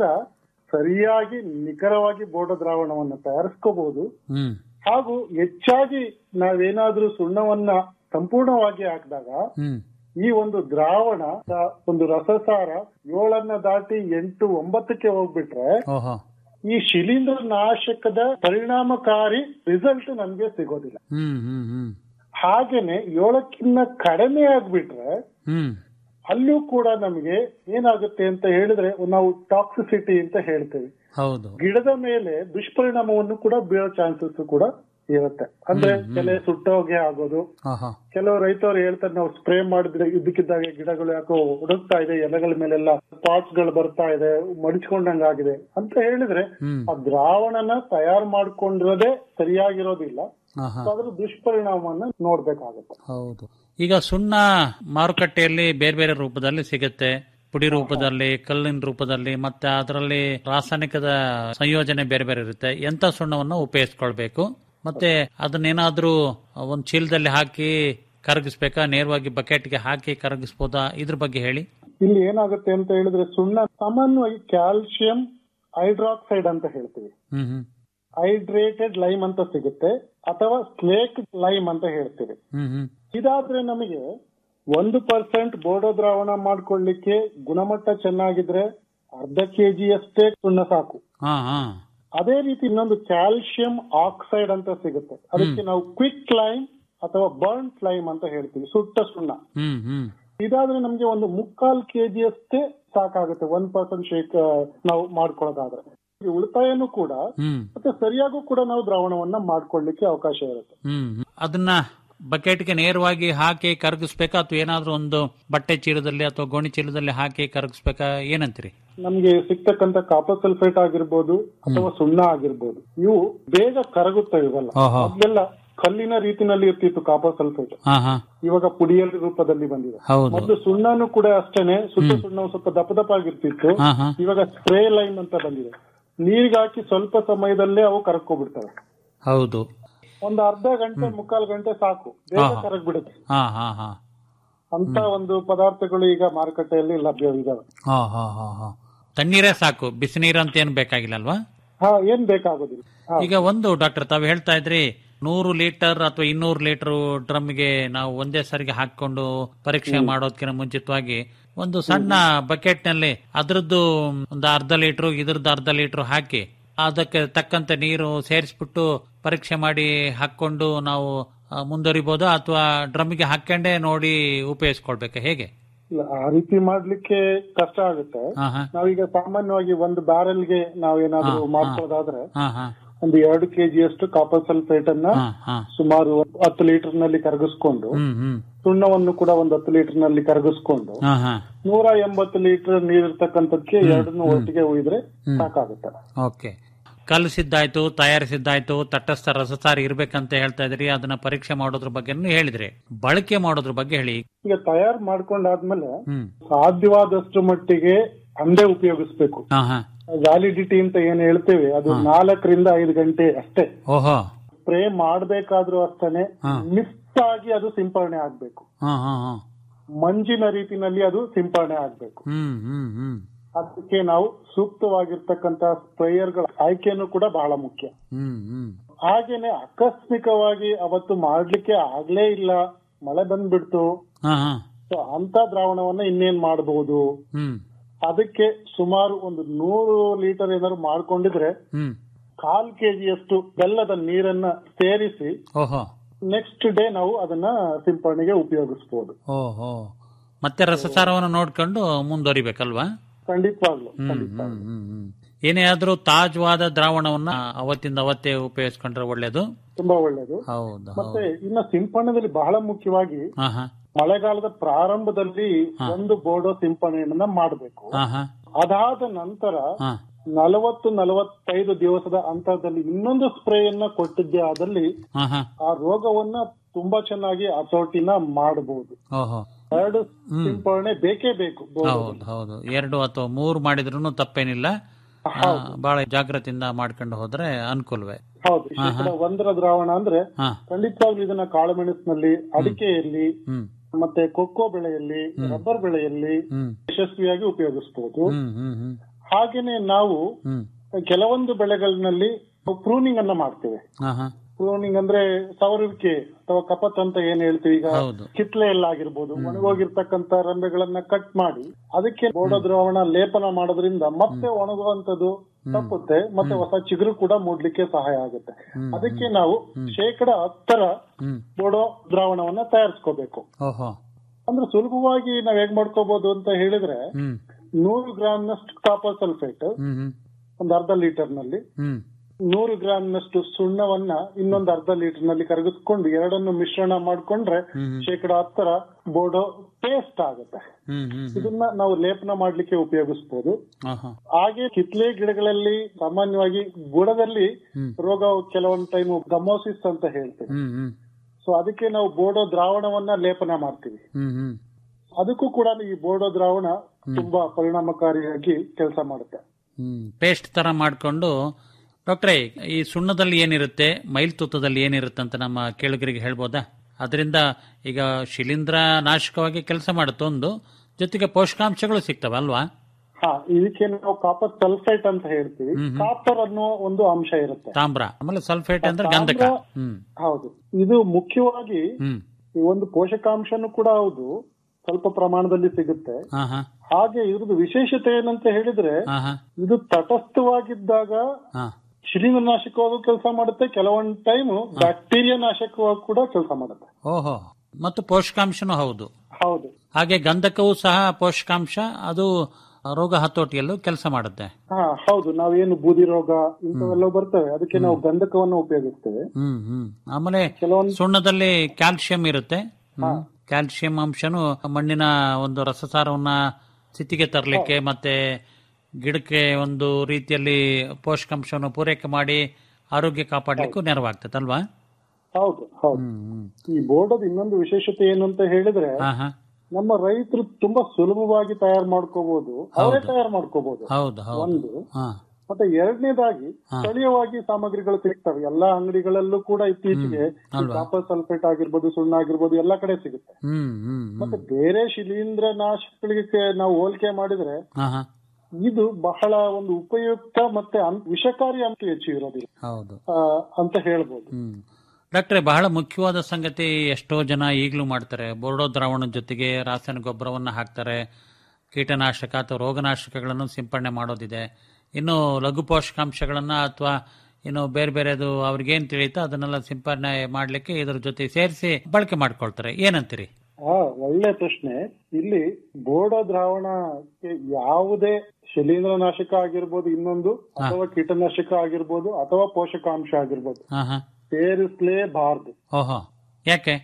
ಸರಿಯಾಗಿ ನಿಖರವಾಗಿ ಬೋಡ ದ್ರಾವಣವನ್ನ ತಯಾರಿಸ್ಕೋಬಹುದು ಹ್ಮ್ ಹಾಗೂ ಹೆಚ್ಚಾಗಿ ನಾವೇನಾದ್ರೂ ಸುಣ್ಣವನ್ನ ಸಂಪೂರ್ಣವಾಗಿ ಹಾಕಿದಾಗ ಹ್ಮ್ ಈ ಒಂದು ದ್ರಾವಣ ದ- ಒಂದು ರಸಸಾರ ಏಳನ್ನ ದಾಟಿ ಎಂಟು ಒಂಬತ್ತಕ್ಕೆ ಹೋಗ್ಬಿಟ್ರೆ ಓಹೋ ಈ ಶಿಲೀಂಧ್ರ ನಾಶಕದ ಪರಿಣಾಮಕಾರಿ ರಿಸಲ್ಟ್ ನಮ್ಗೆ ಸಿಗೋದಿಲ್ಲ ಹ್ಮ್ ಹ್ಮ್ ಹ್ಮ್ ಹಾಗೇನೆ ಏಳಕ್ಕಿಂತ ಕಡಿಮೆ ಆಗ್ಬಿಟ್ರೆ ಹ್ಮ್ ಅಲ್ಲೂ ಕೂಡ ನಮಗೆ ಏನಾಗುತ್ತೆ ಅಂತ ಹೇಳಿದ್ರೆ ನಾವು ಟಾಕ್ಸಿಸಿಟಿ ಅಂತ ಹೇಳ್ತೇವೆ ಹೌದು ಗಿಡದ ಮೇಲೆ ದುಷ್ಪರಿಣಾಮವನ್ನು ಕೂಡ ಬೀಳೋ ಚಾನ್ಸಸ್ ಕೂಡ ಇರುತ್ತೆ ಅಂದ್ರೆ ಕೆಲ ಸುಟ್ಟೋಗೆ ಆಗೋದು ಆಹಾ ಕೆಲವು ರೈತರು ಹೇಳ್ತಾರೆ ನಾವು ಸ್ಪ್ರೇ ಮಾಡಿದ್ರೆ ಇದ್ದಕ್ಕಿದ್ದಾಗೆ ಗಿಡಗಳು ಯಾಕೋ ಹುಡುಕ್ತಾ ಇದೆ ಎಲೆಗಳ ಮೇಲೆಲ್ಲ ಸ್ಪಾಟ್ಸ್ ಗಳು ಬರ್ತಾ ಇದೆ ಮಡಿಚ್ಕೊಂಡಂಗಾಗಿದೆ ಅಂತ ಹೇಳಿದ್ರೆ ಹ್ಮ್ ಆ ದ್ರಾವಣನ ತಯಾರು ಮಾಡ್ಕೊಂಡಿರೋದೇ ಸರಿಯಾಗಿರೋದಿಲ್ಲ ಆಹಾ So ಅದ್ರ ದುಷ್ಪರಿಣಾಮವನ್ನ ನೋಡ್ಬೇಕಾಗುತ್ತೆ ಹೌದು ಈಗ ಸುಣ್ಣ ಮಾರುಕಟ್ಟೆಯಲ್ಲಿ ಬೇರೆ ಬೇರೆ ರೂಪದಲ್ಲಿ ಸಿಗುತ್ತೆ ಪುಡಿ ರೂಪದಲ್ಲಿ ಕಲ್ಲಿನ ರೂಪದಲ್ಲಿ ಮತ್ತೆ ಅದರಲ್ಲಿ ರಾಸಾಯನಿಕದ ಸಂಯೋಜನೆ ಬೇರೆ ಬೇರೆ ಇರುತ್ತೆ ಎಂತ ಸುಣ್ಣವನ್ನು ಉಪಯೋಗಿಸ್ಕೊಳ್ಬೇಕು ಮತ್ತೆ ಅದನ್ನೇನಾದ್ರೂ ಒಂದು ಚೀಲದಲ್ಲಿ ಹಾಕಿ ಕರಗಿಸ್ಬೇಕಾ ನೇರವಾಗಿ ಬಕೆಟ್ಗೆ ಹಾಕಿ ಕರಗಿಸ್ಬೋದಾ ಇದ್ರ ಬಗ್ಗೆ ಹೇಳಿ ಇಲ್ಲಿ ಏನಾಗುತ್ತೆ ಅಂತ ಹೇಳಿದ್ರೆ ಸುಣ್ಣ ಸಾಮಾನ್ಯವಾಗಿ ಕ್ಯಾಲ್ಸಿಯಂ ಹೈಡ್ರಾಕ್ಸೈಡ್ ಅಂತ ಹೇಳ್ತೀವಿ ಹ್ಮ್ ಹ್ಮ್ ಹೈಡ್ರೇಟೆಡ್ ಲೈಮ್ ಅಂತ ಸಿಗುತ್ತೆ ಅಥವಾ ಸ್ನೇಕ್ ಲೈಮ್ ಅಂತ ಹೇಳ್ತೀವಿ ಹ್ಮ್ ಹ್ಮ್ ಇದಾದ್ರೆ ನಮಗೆ ಒಂದು ಪರ್ಸೆಂಟ್ ಬೋಡೋ ದ್ರಾವಣ ಮಾಡ್ಕೊಳ್ಳಿಕ್ಕೆ ಗುಣಮಟ್ಟ ಚೆನ್ನಾಗಿದ್ರೆ ಅರ್ಧ ಕೆಜಿ ಅಷ್ಟೇ ಸುಣ್ಣ ಸಾಕು ಹಾ ಹಾ ಅದೇ ರೀತಿ ಇನ್ನೊಂದು ಕ್ಯಾಲ್ಸಿಯಂ ಆಕ್ಸೈಡ್ ಅಂತ ಸಿಗುತ್ತೆ ಅದಕ್ಕೆ ನಾವು ಕ್ವಿಕ್ ಲೈಮ್ ಅಥವಾ ಬರ್ನ್ ಲೈಮ್ ಅಂತ ಹೇಳ್ತೀವಿ ಸುಟ್ಟ ಸುಣ್ಣ ಹ್ಮ್ ಹ್ಮ್ ಇದಾದ್ರೆ ನಮ್ಗೆ ಒಂದು ಮುಕ್ಕಾಲ್ ಕೆಜಿ ಅಷ್ಟೇ ಸಾಕಾಗುತ್ತೆ ಒನ್ ಪರ್ಸೆಂಟ್ ಶೇಕ್ ನಾವು ಮಾಡ್ಕೊಳ್ಳೋದಾದ್ರೆ ಈ ಉಳಿತಾಯನೂ ಕೂಡ ಹ್ಮ್ ಮತ್ತೆ ಸರಿಯಾಗೂ ಕೂಡ ನಾವು ದ್ರಾವಣವನ್ನ ಮಾಡ್ಕೊಳ್ಳಿಕ್ಕೆ ಅವಕಾಶ ಇರುತ್ತೆ ಹ್ಮ್ ಹ್ಮ್. ಅದನ್ನ ಬಕೆಟ್ಗೆ ನೇರವಾಗಿ ಹಾಕಿ ಕರಗಿಸ್ಬೇಕಾ ಅಥವಾ ಏನಾದ್ರೂ ಒಂದು ಬಟ್ಟೆ ಚೀಲದಲ್ಲಿ ಅಥವಾ ಗೋಣಿ ಚೀಲದಲ್ಲಿ ಹಾಕಿ ಕರಗಿಸ್ಬೇಕಾ ಏನಂತೀರಿ ನಮ್ಗೆ ಸಿಗ್ತಕ್ಕಂತ ಕಾಪರ್ ಸಲ್ಫೇಟ್ ಆಗಿರ್ಬೋದು ಅಥವಾ ಸುಣ್ಣ ಆಗಿರ್ಬೋದು ಇವು ಬೇಗ ಕರಗುತ್ತವೆ ಇವೆಲ್ಲ ಆಹಾ. ಮೊದ್ಲೆಲ್ಲ ಕಲ್ಲಿನ ರೀತಿನಲ್ಲಿ ಇರ್ತಿತ್ತು ಕಾಪರ್ ಸಲ್ಫೇಟ್ ಹಾ ಹಾ ಇವಾಗ ಪುಡಿಯಲ್ಲಿ ರೂಪದಲ್ಲಿ ಬಂದಿದೆ ಹೌದು ಮೊದಲು ಸುಣ್ಣನು ಕೂಡ ಅಷ್ಟೇನೆ ಸುಟ್ಟ ಸುಣ್ಣ ಒಂದ್ ಸ್ವಲ್ಪ ದಪ್ಪ ದಪ್ಪ ಆಗಿರ್ತಿತ್ತು ಹಾ ಹಾ ಇವಾಗ ಸ್ಪ್ರೇ ಲೈನ್ ಅಂತ ಬಂದಿದೆ ನೀರಿಗೆ ಹಾಕಿ ಸ್ವಲ್ಪ ಸಮಯದಲ್ಲೇ ಅವು ಕರಗ್ಕೊಬಿಡ್ತವೆ ಹೌದು ಒಂದು ಅರ್ಧ ಗಂಟೆ ಮುಕ್ಕಾಲು ಗಂಟೆ ಸಾಕು ಬೇಗ ಆಹಾ. ಕರಗ್ಬಿಡುತ್ತೆ ಹಾ ಹಾ ಹಾ ಅಂತ ಒಂದು ಪದಾರ್ಥಗಳು ಈಗ ಮಾರುಕಟ್ಟೆಯಲ್ಲಿ ಲಭ್ಯವಿದಾವೆ ಹಾ ಹಾ ಹಾ ಹಾ ತಣ್ಣೀರೇ ಸಾಕು ಬಿಸಿ ನೀರು ಅಂತ ಏನು ಬೇಕಾಗಿಲ್ಲ ಅಲ್ವಾ ಹಾ ಏನ್ ಬೇಕಾಗೋದಿಲ್ಲ ಹಾ. ಈಗ ಒಂದು ಡಾಕ್ಟರ್ ತಾವು ಹೇಳ್ತಾ ಇದ್ರಿ ನೂರು ಲೀಟರ್ ಅಥವಾ ಇನ್ನೂರು ಲೀಟರ್ ಡ್ರಮ್ಗೆ ನಾವು ಒಂದೇ ಸರಿಗೆ ಹಾಕೊಂಡು ಪರೀಕ್ಷೆ ಮಾಡೋದಕ್ಕಿಂತ ಮುಂಚಿತವಾಗಿ ಒಂದು ಸಣ್ಣ ಬಕೆಟ್ ನಲ್ಲಿ ಅದ್ರದ್ದು ಒಂದು ಅರ್ಧ ಲೀಟರ್ ಇದ್ರದ್ದು ಅರ್ಧ ಲೀಟರ್ ಹಾಕಿ ಅದಕ್ಕೆ ತಕ್ಕಂತೆ ನೀರು ಸೇರಿಸ್ಬಿಟ್ಟು ಪರೀಕ್ಷೆ ಮಾಡಿ ಹಾಕೊಂಡು ನಾವು ಆ, ಮುಂದುವರಿಬೋದಾ ಅಥವಾ ಡ್ರಮ್ಗೆ ಹಾಕೊಂಡೇ ನೋಡಿ ಉಪಯೋಗಿಸ್ಕೊಳ್ಬೇಕಾ ಹೇಗೆ ಇಲ್ಲ ಆ ರೀತಿ ಮಾಡ್ಲಿಕ್ಕೆ ಕಷ್ಟ ಆಗುತ್ತೆ ಹಾ ಹಾ ನಾವೀಗ ಸಾಮಾನ್ಯವಾಗಿ ಒಂದು ಬ್ಯಾರೆಲ್ಗೆ ನಾವೇನಾದ್ರೂ ಹಾ, ಮಾಡ್ಕೊಳ್ಳೋದಾದ್ರೆ ಹಾ ಹಾ ಒಂದು ಎರಡು ಕೆಜಿ ಅಷ್ಟು ಕಾಪರ್ ಸಲ್ಫೇಟ್ ಅನ್ನ ಹಾ ಹಾ ಸುಮಾರು ಹತ್ತು ಲೀಟರ್ ನಲ್ಲಿ ಕರಗಿಸ್ಕೊಂಡು ಹ್ಮ್ ಹ್ಮ್ ಸುಣ್ಣವನ್ನು ಕೂಡ ಒಂದು ಹತ್ತು ಲೀಟರ್ ನಲ್ಲಿ ಕರಗಿಸ್ಕೊಂಡು ಹಾ ಹಾ ನೂರ ಎಂಬತ್ತು ಲೀಟರ್ ನೀರಿರ್ತಕ್ಕಂಥದ್ಕೆ ಎರಡನ್ನು ಒಟ್ಟಿಗೆ ಉಯ್ದ್ರೆ ಸಾಕಾಗುತ್ತೆ ಓಕೆ ಕಲಸಿದ್ದಾಯ್ತು ತಯಾರಿಸಿದ್ದಾಯ್ತು ತಟಸ್ಥ ರಸಸಾರ ಇರ್ಬೇಕಂತ ಹೇಳ್ತಾ ಇದ್ರಿ ಅದನ್ನ ಪರೀಕ್ಷೆ ಮಾಡೋದ್ರ ಬಗ್ಗೆನೂ ಹೇಳಿದ್ರಿ ಬಳಕೆ ಮಾಡೋದ್ರ ಬಗ್ಗೆ ಹೇಳಿ ಈಗ ತಯಾರು ಮಾಡ್ಕೊಂಡಾದ್ಮೇಲೆ ಹ್ಮ್ ಸಾಧ್ಯವಾದಷ್ಟು ಮಟ್ಟಿಗೆ ಅಂದೇ ಉಪಯೋಗಿಸ್ಬೇಕು ಹಾ ಹಾ ವ್ಯಾಲಿಡಿಟಿ ಅಂತ ಏನ್ ಹೇಳ್ತೇವೆ ಅದು ನಾಲ್ಕರಿಂದ ಐದು ಗಂಟೆ ಅಷ್ಟೇ ಓಹೋ ಸ್ಪ್ರೇ ಮಾಡ್ಬೇಕಾದ್ರೂ ಅಷ್ಟೇನೆ ಮಿಸ್ ಆಗಿ ಅದು ಸಿಂಪರಣೆ ಆಗ್ಬೇಕು ಹಾ ಹಾ ಹಾ ಮಂಜಿನ ರೀತಿನಲ್ಲಿ ಅದು ಸಿಂಪರಣೆ ಆಗ್ಬೇಕು ಹ್ಮ್ ಹ್ಮ್ ಹ್ಮ್ ಅದಕ್ಕೆ ನಾವು ಸೂಕ್ತವಾಗಿರ್ತಕ್ಕಂತ ಸ್ಪ್ರೇಯರ್ಗಳ ಆಯ್ಕೆಯನ್ನು ಕೂಡ ಬಹಳ ಮುಖ್ಯ ಹ್ಮ್ ಹ್ಮ್ ಹಾಗೇನೆ ಆಕಸ್ಮಿಕವಾಗಿ ಅವತ್ತು ಮಾಡ್ಲಿಕ್ಕೆ ಆಗ್ಲೇ ಇಲ್ಲ ಮಳೆ ಬಂದ್ಬಿಡ್ತು ಹಾ ಹಾ ಸೊ ಅಂತ ದ್ರಾವಣವನ್ನ ಇನ್ನೇನ್ ಮಾಡಬಹುದು ಹ್ಮ್ ಅದಕ್ಕೆ ಸುಮಾರು ಒಂದು ನೂರು ಲೀಟರ್ ಏನಾದ್ರು ಮಾಡ್ಕೊಂಡಿದ್ರೆ ಹ್ಮ್ ಕಾಲ್ ಕೆಜಿಯಷ್ಟು ಬೆಲ್ಲದ ನೀರನ್ನ ಸೇರಿಸಿ ಓಹೋ ನೆಕ್ಸ್ಟ್ ಡೇ ನಾವು ಅದನ್ನ ಸಿಂಪರಣೆಗೆ ಉಪಯೋಗಿಸಬಹುದು ಓಹೋ ಮತ್ತೆ ರಸಸಾರವನ್ನು ನೋಡ್ಕೊಂಡು ಮುಂದುವರಿಬೇಕಲ್ವಾ ಖಂಡಿತವಾಗ್ಲು ಹ್ಮ್ ಹ್ಮ್ ಹ್ಮ್ ಹ್ಮ್ ಏನೇ ಆದ್ರೂ ತಾಜ್ವಾದ ದ್ರಾವಣವನ್ನ ಅವತ್ತಿಂದ ಅವತ್ತೇ ಉಪಯೋಗಿಸ್ಕೊಂಡ್ರೆ ಒಳ್ಳೇದು ತುಂಬಾ ಒಳ್ಳೇದು ಹೌದು ಮತ್ತೆ ಇನ್ನ ಸಿಂಪರಣೆಯಲ್ಲಿ ಬಹಳ ಮುಖ್ಯವಾಗಿ ಹಾ ಹಾ ಮಳೆಗಾಲದ ಪ್ರಾರಂಭದಲ್ಲಿ ಒಂದು ಬೋರ್ಡೋ ಸಿಂಪರಣೆಯನ್ನ ಮಾಡಬೇಕು ಹಾ ಹಾ ಅದಾದ ನಂತರ ಹಾ ನಲವತ್ತು ನಲವತ್ತೈದು ದಿವಸದ ಅಂತರದಲ್ಲಿ ಇನ್ನೊಂದು ಸ್ಪ್ರೇಯನ್ನ ಕೊಟ್ಟಿದ್ದೆ ಆದಲ್ಲಿ ಹಾ ಹಾ ಆ ರೋಗವನ್ನ ತುಂಬಾ ಚೆನ್ನಾಗಿ ಹತೋಟಿನ ಮಾಡಬಹುದು ಓಹೋ ಎರಡು ಸಿಂಪರಣೆ ಬೇಕೇ ಬೇಕು ಹೌದು ಹೌದು ಎರಡು ಅಥವಾ ಮೂರು ಮಾಡಿದ್ರು ತಪ್ಪೇನಿಲ್ಲ ಆ, ಬಹಳ ಜಾಗ್ರತೆಯಿಂದ ಮಾಡ್ಕೊಂಡು ಹೋದ್ರೆ ಅನುಕೂಲವೇ ಹೌದು ಶೇಕಡ ಒಂದರ ದ್ರಾವಣ ಅಂದ್ರೆ ಹಾ ಖಂಡಿತವಾಗ್ಲೂ ಇದನ್ನ ಕಾಳುಮೆಣಸಿನಲ್ಲಿ ಅಡಿಕೆಯಲ್ಲಿ ಹ್ಮ್ ಮತ್ತೆ ಕೊಕ್ಕೋ ಬೆಳೆಯಲ್ಲಿ ರಬ್ಬರ್ ಬೆಳೆಯಲ್ಲಿ ಹ್ಮ್ ಯಶಸ್ವಿಯಾಗಿ ಉಪಯೋಗಿಸಬಹುದು ಹ್ಮ್ ಹ್ಮ್ ಹ್ಮ್ ಹಾಗೇನೆ ನಾವು ಹ್ಮ್ ಕೆಲವೊಂದು ಬೆಳೆಗಳಿನಲ್ಲಿ ಪ್ರೂನಿಂಗ್ ಅನ್ನ ಮಾಡ್ತೇವೆ ಹಾ ಹಾ ಪ್ರೂನಿಂಗ್ ಅಂದ್ರೆ ಸವರುವಿಕೆ ಅಥವಾ ಕಪತ್ ಅಂತ ಏನ್ ಹೇಳ್ತೀವಿ ಈಗ ಹೌದು. ಕಿತ್ಲೆ ಎಲ್ಲ ಆಗಿರ್ಬೋದು ಒಣಗೋಗಿರ್ತಕ್ಕಂತ ರೆಂಬೆಗಳನ್ನ ಕಟ್ ಮಾಡಿ ಅದಕ್ಕೆ ಬೋಡೋ ದ್ರಾವಣ ಲೇಪನ ಮಾಡೋದ್ರಿಂದ ಮತ್ತೆ ಒಣಗುವಂತದ್ದು ತಪ್ಪುತ್ತೆ ಮತ್ತೆ ಹೊಸ ಚಿಗುರು ಕೂಡ ಮೂಡ್ಲಿಕ್ಕೆ ಸಹಾಯ ಆಗುತ್ತೆ ಅದಕ್ಕೆ ನಾವು ಶೇಕಡ ಹತ್ತರ ಹ್ಮ್ ಬೋಡೋ ದ್ರಾವಣವನ್ನ ತಯಾರಿಸ್ಕೋಬೇಕು ಓಹೋ ಅಂದ್ರೆ ಸುಲಭವಾಗಿ ನಾವ್ ಹೇಗ್ ಮಾಡ್ಕೋಬಹುದು ಅಂತ ಹೇಳಿದ್ರೆ ಹ್ಮ್ ನೂರು ಗ್ರಾಮ್ನಷ್ಟು ಕಾಪರ್ ಸಲ್ಫೇಟ್ ಹ್ಮ್ ಹ್ಮ್ ಒಂದು ಅರ್ಧ ಲೀಟರ್ ನಲ್ಲಿ ಹ್ಮ್ ನೂರು ಗ್ರಾಮ್ನಷ್ಟು ಸುಣ್ಣವನ್ನ ಇನ್ನೊಂದು ಅರ್ಧ ಲೀಟರ್ ನಲ್ಲಿ ಕರಗಿಸ್ಕೊಂಡು ಎರಡನ್ನು ಮಿಶ್ರಣ ಮಾಡ್ಕೊಂಡ್ರೆ ಶೇಕಡ ಹತ್ತರ ಬೋರ್ಡೋ ಪೇಸ್ಟ್ ಆಗುತ್ತೆ ಹ್ಮ್ ಹ್ಮ್ ಇದನ್ನ ನಾವು ಲೇಪನ ಮಾಡ್ಲಿಕ್ಕೆ ಉಪಯೋಗಿಸಬಹುದು ಆಹಾ. ಹಾಗೆ ಕಿತ್ಲೆ ಗಿಡಗಳಲ್ಲಿ ಸಾಮಾನ್ಯವಾಗಿ ಬುಡದಲ್ಲಿ ರೋಗ ಕೆಲವೊಂದು ಟೈಮ್ ಗಮೋಸಿಸ್ ಅಂತ ಹೇಳ್ತೇವೆ ಹ್ಮ್ ಹ್ಮ್ ಸೊ ಅದಕ್ಕೆ ನಾವು ಬೋರ್ಡೋ ದ್ರಾವಣವನ್ನ ಲೇಪನ ಮಾಡ್ತೀವಿ ಹ್ಮ್ ಹ್ಮ್ ಅದಕ್ಕೂ ಕೂಡ ಈ ಬೋರ್ಡೋ ದ್ರಾವಣ ತುಂಬಾ ಪರಿಣಾಮಕಾರಿಯಾಗಿ ಕೆಲಸ ಮಾಡುತ್ತೆ ಹ್ಮ್ ಪೇಸ್ಟ್ ತರ ಮಾಡ್ಕೊಂಡು ಡಾಕ್ಟ್ರೇ ಈ ಸುಣ್ಣದಲ್ಲಿ ಏನಿರುತ್ತೆ ಮೈಲ್ತುತ್ತದಲ್ಲಿ ಏನಿರುತ್ತೆ ಅಂತ ನಮ್ಮ ಕೇಳುಗರಿಗೆ ಹೇಳ್ಬೋದಾ ಅದರಿಂದ ಈಗ ಶಿಲೀಂಧ್ರ ನಾಶಕವಾಗಿ ಕೆಲಸ ಮಾಡುತ್ತೆ ಒಂದು ಜೊತೆಗೆ ಪೋಷಕಾಂಶಗಳು ಸಿಗ್ತವೆ ಅಲ್ವಾ ಹಾ ಇದಕ್ಕೆ ನಾವು ಕಾಪರ್ ಸಲ್ಫೇಟ್ ಅಂತ ಹೇಳ್ತೀವಿ ಕಾಪರ್ ಅನ್ನೋ ಒಂದು ಅಂಶ ಇರುತ್ತೆ ತಾಮ್ರ ಆಮೇಲೆ ಸಲ್ಫೇಟ್ ಅಂದ್ರೆ ಗಂಧಕ ಹ್ಮ್ ಹೌದು ಇದು ಮುಖ್ಯವಾಗಿ ಹ್ಮ್ ಈ ಒಂದು ಪೋಷಕಾಂಶನೂ ಕೂಡ ಹೌದು ಸ್ವಲ್ಪ ಪ್ರಮಾಣದಲ್ಲಿ ಸಿಗುತ್ತೆ ಹಾ ಹಾ ಹಾಗೆ ಇದ್ರದ್ದು ವಿಶೇಷತೆ ಏನಂತ ಹೇಳಿದ್ರೆ ಹಾ ಹಾ ಇದು ತಟಸ್ಥವಾಗಿದ್ದಾಗ ಹಾ ಶಿಲೀಂಧ್ರ ನಾಶಕವಾಗೂ ಕೆಲಸ ಮಾಡುತ್ತೆ ಕೆಲವೊಂದು ಟೈಮ್ ಬ್ಯಾಕ್ಟೀರಿಯಾ ನಾಶಕವಾಗಿ ಕೂಡ ಕೆಲಸ ಮಾಡುತ್ತೆ ಓಹೋ ಮತ್ತು ಪೋಷಕಾಂಶನೂ ಹೌದು ಹೌದು ಹಾಗೆ ಗಂಧಕವೂ ಸಹ ಪೋಷಕಾಂಶ ಅದು ರೋಗ ಹತೋಟಿಯಲ್ಲೂ ಕೆಲಸ ಮಾಡುತ್ತೆ ಹಾ ಹೌದು ನಾವೇನು ಬೂದಿ ರೋಗ ಇಂಥವೆಲ್ಲ ಬರ್ತವೆ ಅದಕ್ಕೆ ನಾವು ಗಂಧಕವನ್ನು ಉಪಯೋಗಿಸ್ತೇವೆ ಹ್ಮ್ ಹ್ಮ್ ಆಮೇಲೆ ಸುಣ್ಣದಲ್ಲಿ ಕ್ಯಾಲ್ಸಿಯಂ ಇರುತ್ತೆ ಹ್ಮ್. ಕ್ಯಾಲ್ಸಿಯಂ ಅಂಶನು ಮಣ್ಣಿನ ಒಂದು ರಸಸಾರವನ್ನ ಸ್ಥಿತಿಗೆ ತರಲಿಕ್ಕೆ ಮತ್ತೆ ಗಿಡಕ್ಕೆ ಒಂದು ರೀತಿಯಲ್ಲಿ ಪೋಷಕಾಂಶವನ್ನು ಪೂರೈಕೆ ಮಾಡಿ ಆರೋಗ್ಯ ಕಾಪಾಡಲಿಕ್ಕೂ ನೆರವಾಗ್ತದೆ ಅಲ್ವಾ ಹೌದು ಹೌದು ಈ ಬೋರ್ಡದ ಇನ್ನೊಂದು ವಿಶೇಷತೆ ಏನು ಅಂತ ಹೇಳಿದ್ರೆ ಹಾ ಹಾ ನಮ್ಮ ರೈತರು ತುಂಬಾ ಸುಲಭವಾಗಿ ತಯಾರು ಮಾಡ್ಕೋಬಹುದು ಅವರೇ ತಯಾರು ಮಾಡ್ಕೋಬಹುದು ಹೌದು ಹೌದು ಒಂದು ಹಾ ಮತ್ತೆ ಎರಡನೇದಾಗಿ ಸ್ಥಳೀಯವಾಗಿ ಸಾಮಗ್ರಿಗಳು ಸಿಗ್ತವೆ ಎಲ್ಲಾ ಅಂಗಡಿಗಳಲ್ಲೂ ಕೂಡ ಇತ್ತೀಚೆಗೆ ಕಾಪರ್ ಸಲ್ಫೇಟ್ ಆಗಿರ್ಬೋದು ಸುಣ್ಣ ಆಗಿರ್ಬೋದು ಎಲ್ಲಾ ಕಡೆ ಸಿಗುತ್ತೆ ಹ್ಮ್ ಹ್ಮ್ ಮತ್ತೆ ಬೇರೆ ಶಿಲೀಂಧ್ರ ನಾಶಕಗಳಿಗೆ ನಾವು ಹೋಲಿಕೆ ಮಾಡಿದ್ರೆ ಹಾ ಹಾ ಇದು ಬಹಳ ಒಂದು ಉಪಯುಕ್ತ ಮತ್ತೆ ಅನ್- ವಿಷಕಾರಿ ಅಂತ ಹೆಚ್ಚು ಇರೋದಿಲ್ಲ ಹೌದು ಆ, ಅಂತ ಹೇಳ್ಬೋದು ಹ್ಮ್ ಡಾಕ್ಟ್ರೆ ಬಹಳ ಮುಖ್ಯವಾದ ಸಂಗತಿ ಎಷ್ಟೋ ಜನ ಈಗಲೂ ಮಾಡ್ತಾರೆ ಬೋರ್ಡೋ ದ್ರಾವಣದ ಜೊತೆಗೆ ರಾಸಾಯನಿಕ ಗೊಬ್ಬರವನ್ನು ಹಾಕ್ತಾರೆ ಕೀಟನಾಶಕ ಅಥವಾ ರೋಗನಾಶಕಗಳನ್ನು ಸಿಂಪಡಣೆ ಮಾಡೋದಿದೆ ಇನ್ನು ಲಘು ಪೋಷಕಾಂಶಗಳನ್ನ ಅಥವಾ ಇನ್ನು ಬೇರೆ ಬೇರೆದು ಅವ್ರಿಗೇನ್ ತಿಳಿಯುತ್ತೋ ಅದನ್ನೆಲ್ಲ ಸಿಂಪಡಣೆ ಮಾಡ್ಲಿಕ್ಕೆ ಇದ್ರ ಜೊತೆ ಸೇರಿಸಿ ಬಳಕೆ ಮಾಡ್ಕೊಳ್ತಾರೆ ಏನಂತೀರಿ ಆ ಒಳ್ಳೆ ಪ್ರಶ್ನೆ ಇಲ್ಲಿ ಬೋರ್ಡೋ ದ್ರಾವಣಕ್ಕೆ ಯಾವುದೇ ಶಿಲೀಂಧ್ರ ನಾಶಕ ಆಗಿರ್ಬೋದು ಇನ್ನೊಂದು ಅಥವಾ ಕೀಟನಾಶಕ ಆಗಿರ್ಬೋದು ಅಥವಾ ಪೋಷಕಾಂಶ ಆಗಿರ್ಬೋದು ಹಾ ಹಾ ಸೇರಿಸಲೇಬಾರದು ಓಹೋ ಯಾಕೆ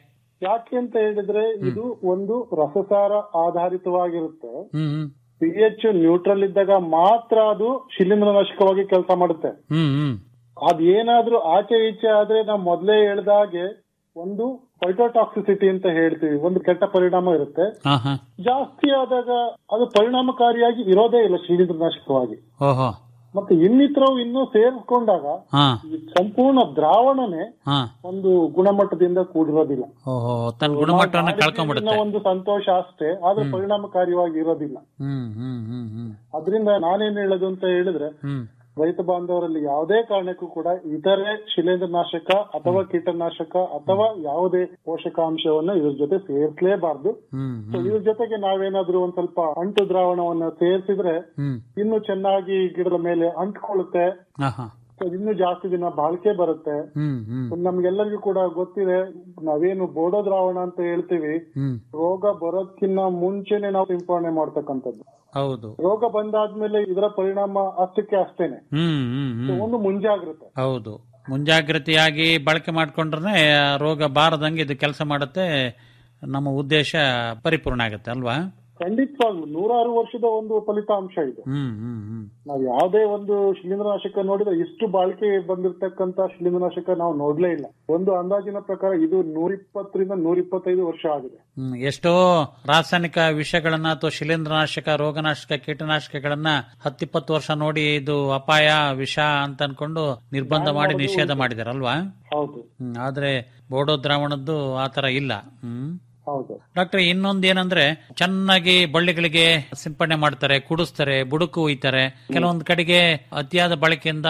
ಯಾಕೆ ಅಂತ ಹೇಳಿದ್ರೆ ಇದು ಒಂದು ರಸಸಾರ ಆಧಾರಿತವಾಗಿರುತ್ತೆ ಹ್ಮ್ ಹ್ಮ್ ಪಿ ಎಚ್ ನ್ಯೂಟ್ರಲ್ ಇದ್ದಾಗ ಮಾತ್ರ ಅದು ಶಿಲೀಂಧ್ರನಾಶಕವಾಗಿ ಕೆಲಸ ಮಾಡುತ್ತೆ ಹ್ಮ್ ಹ್ಮ್ ಅದೇನಾದ್ರೂ ಆಚೆ ಈಚೆ ಆದ್ರೆ ನಾವು ಮೊದಲೇ ಹೇಳ್ದ ಹಾಗೆ ಒಂದು ಫೈಟೋಟಾಕ್ಸಿಸಿಟಿ ಅಂತ ಹೇಳ್ತೀವಿ ಒಂದು ಕೆಟ್ಟ ಪರಿಣಾಮ ಇರುತ್ತೆ ಹಾ ಹಾ ಜಾಸ್ತಿ ಆದಾಗ ಅದು ಪರಿಣಾಮಕಾರಿಯಾಗಿ ಇರೋದೇ ಇಲ್ಲ ಶಿಲೀಂಧ್ರನಾಶಕವಾಗಿ ಓಹೋ ಮತ್ತೆ ಇನ್ನಿತರವು ಇನ್ನೂ ಸೇರಿಸ್ಕೊಂಡಾಗ ಹಾ ಈ ಸಂಪೂರ್ಣ ದ್ರಾವಣನೆ ಹಾ ಒಂದು ಗುಣಮಟ್ಟದಿಂದ ಕೂಡಿರೋದಿಲ್ಲ ಓಹೋ ತನ್ನ ಗುಣಮಟ್ಟವನ್ನ ಕಳ್ಕೊಂಡ್ಬಿಡುತ್ತೆ ಒಂದು ಸಂತೋಷ ಅಷ್ಟೇ ಆದ್ರೆ ಪರಿಣಾಮಕಾರಿಯಾಗಿ ಇರೋದಿಲ್ಲ ಹ್ಮ್ ಹ್ಮ್ ಹ್ಮ್ ಹ್ಮ್ ಅದರಿಂದ ನಾನೇನ್ ಹೇಳೋದು ಅಂತ ಹೇಳಿದ್ರೆ ಹ್ಮ್ ರೈತ ಬಾಂಧವರಲ್ಲಿ ಯಾವುದೇ ಕಾರಣಕ್ಕೂ ಕೂಡ ಇತರೆ ಶಿಲೇಂದ್ರನಾಶಕ ಅಥವಾ ಕೀಟನಾಶಕ ಅಥವಾ ಯಾವುದೇ ಪೋಷಕಾಂಶವನ್ನ ಇದ್ರ ಜೊತೆ ಸೇರ್ಸ್ಲೇಬಾರ್ದು ಹ್ಮ್ ಸೊ ಇದ್ರ ಜೊತೆಗೆ ನಾವೇನಾದ್ರೂ ಒಂದ್ ಸ್ವಲ್ಪ ಅಂಟು ದ್ರಾವಣವನ್ನ ಸೇರಿಸಿದ್ರೆ ಹ್ಮ್ ಇನ್ನು ಚೆನ್ನಾಗಿ ಗಿಡದ ಮೇಲೆ ಅಂಟ್ಕೊಳ್ಳುತ್ತೆ ಹಾ ಹಾ ಸೊ ಇನ್ನು ಜಾಸ್ತಿ ದಿನ ಬಾಳಿಕೆ ಬರುತ್ತೆ ಹ್ಮ್ ಹ್ಮ್ ಸೊ ನಮ್ಗೆಲ್ಲರಿಗೂ ಕೂಡ ಗೊತ್ತಿದೆ ನಾವೇನು ಬೋಡೋ ದ್ರಾವಣ ಅಂತ ಹೇಳ್ತೀವಿ ಹ್ಮ್ ರೋಗ ಬರೋದ್ಕಿನ್ನ ಮುಂಚೆನೆ ನಾವು ಸಿಂಪಡಣೆ ಮಾಡ್ತಕ್ಕಂಥದ್ದು ಹೌದು ರೋಗ ಬಂದಾದ್ಮೇಲೆ ಇದರ ಪರಿಣಾಮ ಅಷ್ಟಕ್ಕೆ ಅಷ್ಟೇನೆ ಹ್ಮ್ ಹ್ಮ್ ಸೊ ಹ್ಮ್ ಒಂದು ಮುಂಜಾಗ್ರತೆ ಹೌದು ಮುಂಜಾಗ್ರತೆಯಾಗಿ ಬಳಕೆ ಮಾಡ್ಕೊಂಡ್ರೆ ರೋಗ ಬಾರದಂಗೆ ಇದು ಕೆಲಸ ಮಾಡುತ್ತೆ ನಮ್ಮ ಉದ್ದೇಶ ಪರಿಪೂರ್ಣ ಆಗುತ್ತೆ ಅಲ್ವಾ ಖಂಡಿತವಾಗ್ಲು ನೂರಾರು ವರ್ಷದ ಒಂದು ಫಲಿತಾಂಶ ಇದು ಹ್ಮ್ ಹ್ಮ್ ಹ್ಮ್ ನಾವ್ ಯಾವುದೇ ಒಂದು ಶಿಲೀಂಧ್ರನಾಶಕ ನೋಡಿದ್ರೆ ಇಷ್ಟು ಬಾಳಿಕೆ ಬಂದಿರತಕ್ಕಂತ ಶಿಲೀಂಧ್ರನಾಶಕ ನಾವು ನೋಡ್ಲೇ ಇಲ್ಲ ಒಂದು ಅಂದಾಜಿನ ಪ್ರಕಾರ ಇದು ನೂರಿಪ್ಪತ್ತರಿಂದ ನೂರಿಪ್ಪತ್ತೈದು ವರ್ಷ ಆಗಿದೆ ಹ್ಮ್, ಎಷ್ಟೋ ರಾಸಾಯನಿಕ ವಿಷಗಳನ್ನ ಅಥವಾ ಶಿಲೀಂಧ್ರನಾಶಕ ರೋಗನಾಶಕ ಕೀಟನಾಶಕಗಳನ್ನ ಹತ್ತಿಪ್ಪತ್ತು ವರ್ಷ ನೋಡಿ ಇದು ಅಪಾಯ ವಿಷ ಅಂತ ಅನ್ಕೊಂಡು ನಿರ್ಬಂಧ ಮಾಡಿ ನಿಷೇಧ ಮಾಡಿದಾರಲ್ವಾ ಹೌದು ಹ್ಮ್, ಆದ್ರೆ ಬೋಡೋ ದ್ರಾವಣದ್ದು ಆತರ ಇಲ್ಲ ಹ್ಮ್ ಹೌದು ಡಾಕ್ಟರ್ ಇನ್ನೊಂದ್ ಏನಂದ್ರೆ ಚೆನ್ನಾಗಿ ಬಳ್ಳಿಗಳಿಗೆ ಸಿಂಪಡಣೆ ಮಾಡ್ತಾರೆ ಕುಡಿಸ್ತಾರೆ ಬುಡುಕು ಒಯ್ತಾರೆ ಕೆಲವೊಂದ್ ಕಡೆಗೆ ಅತಿಯಾದ ಬಳಕೆಯಿಂದ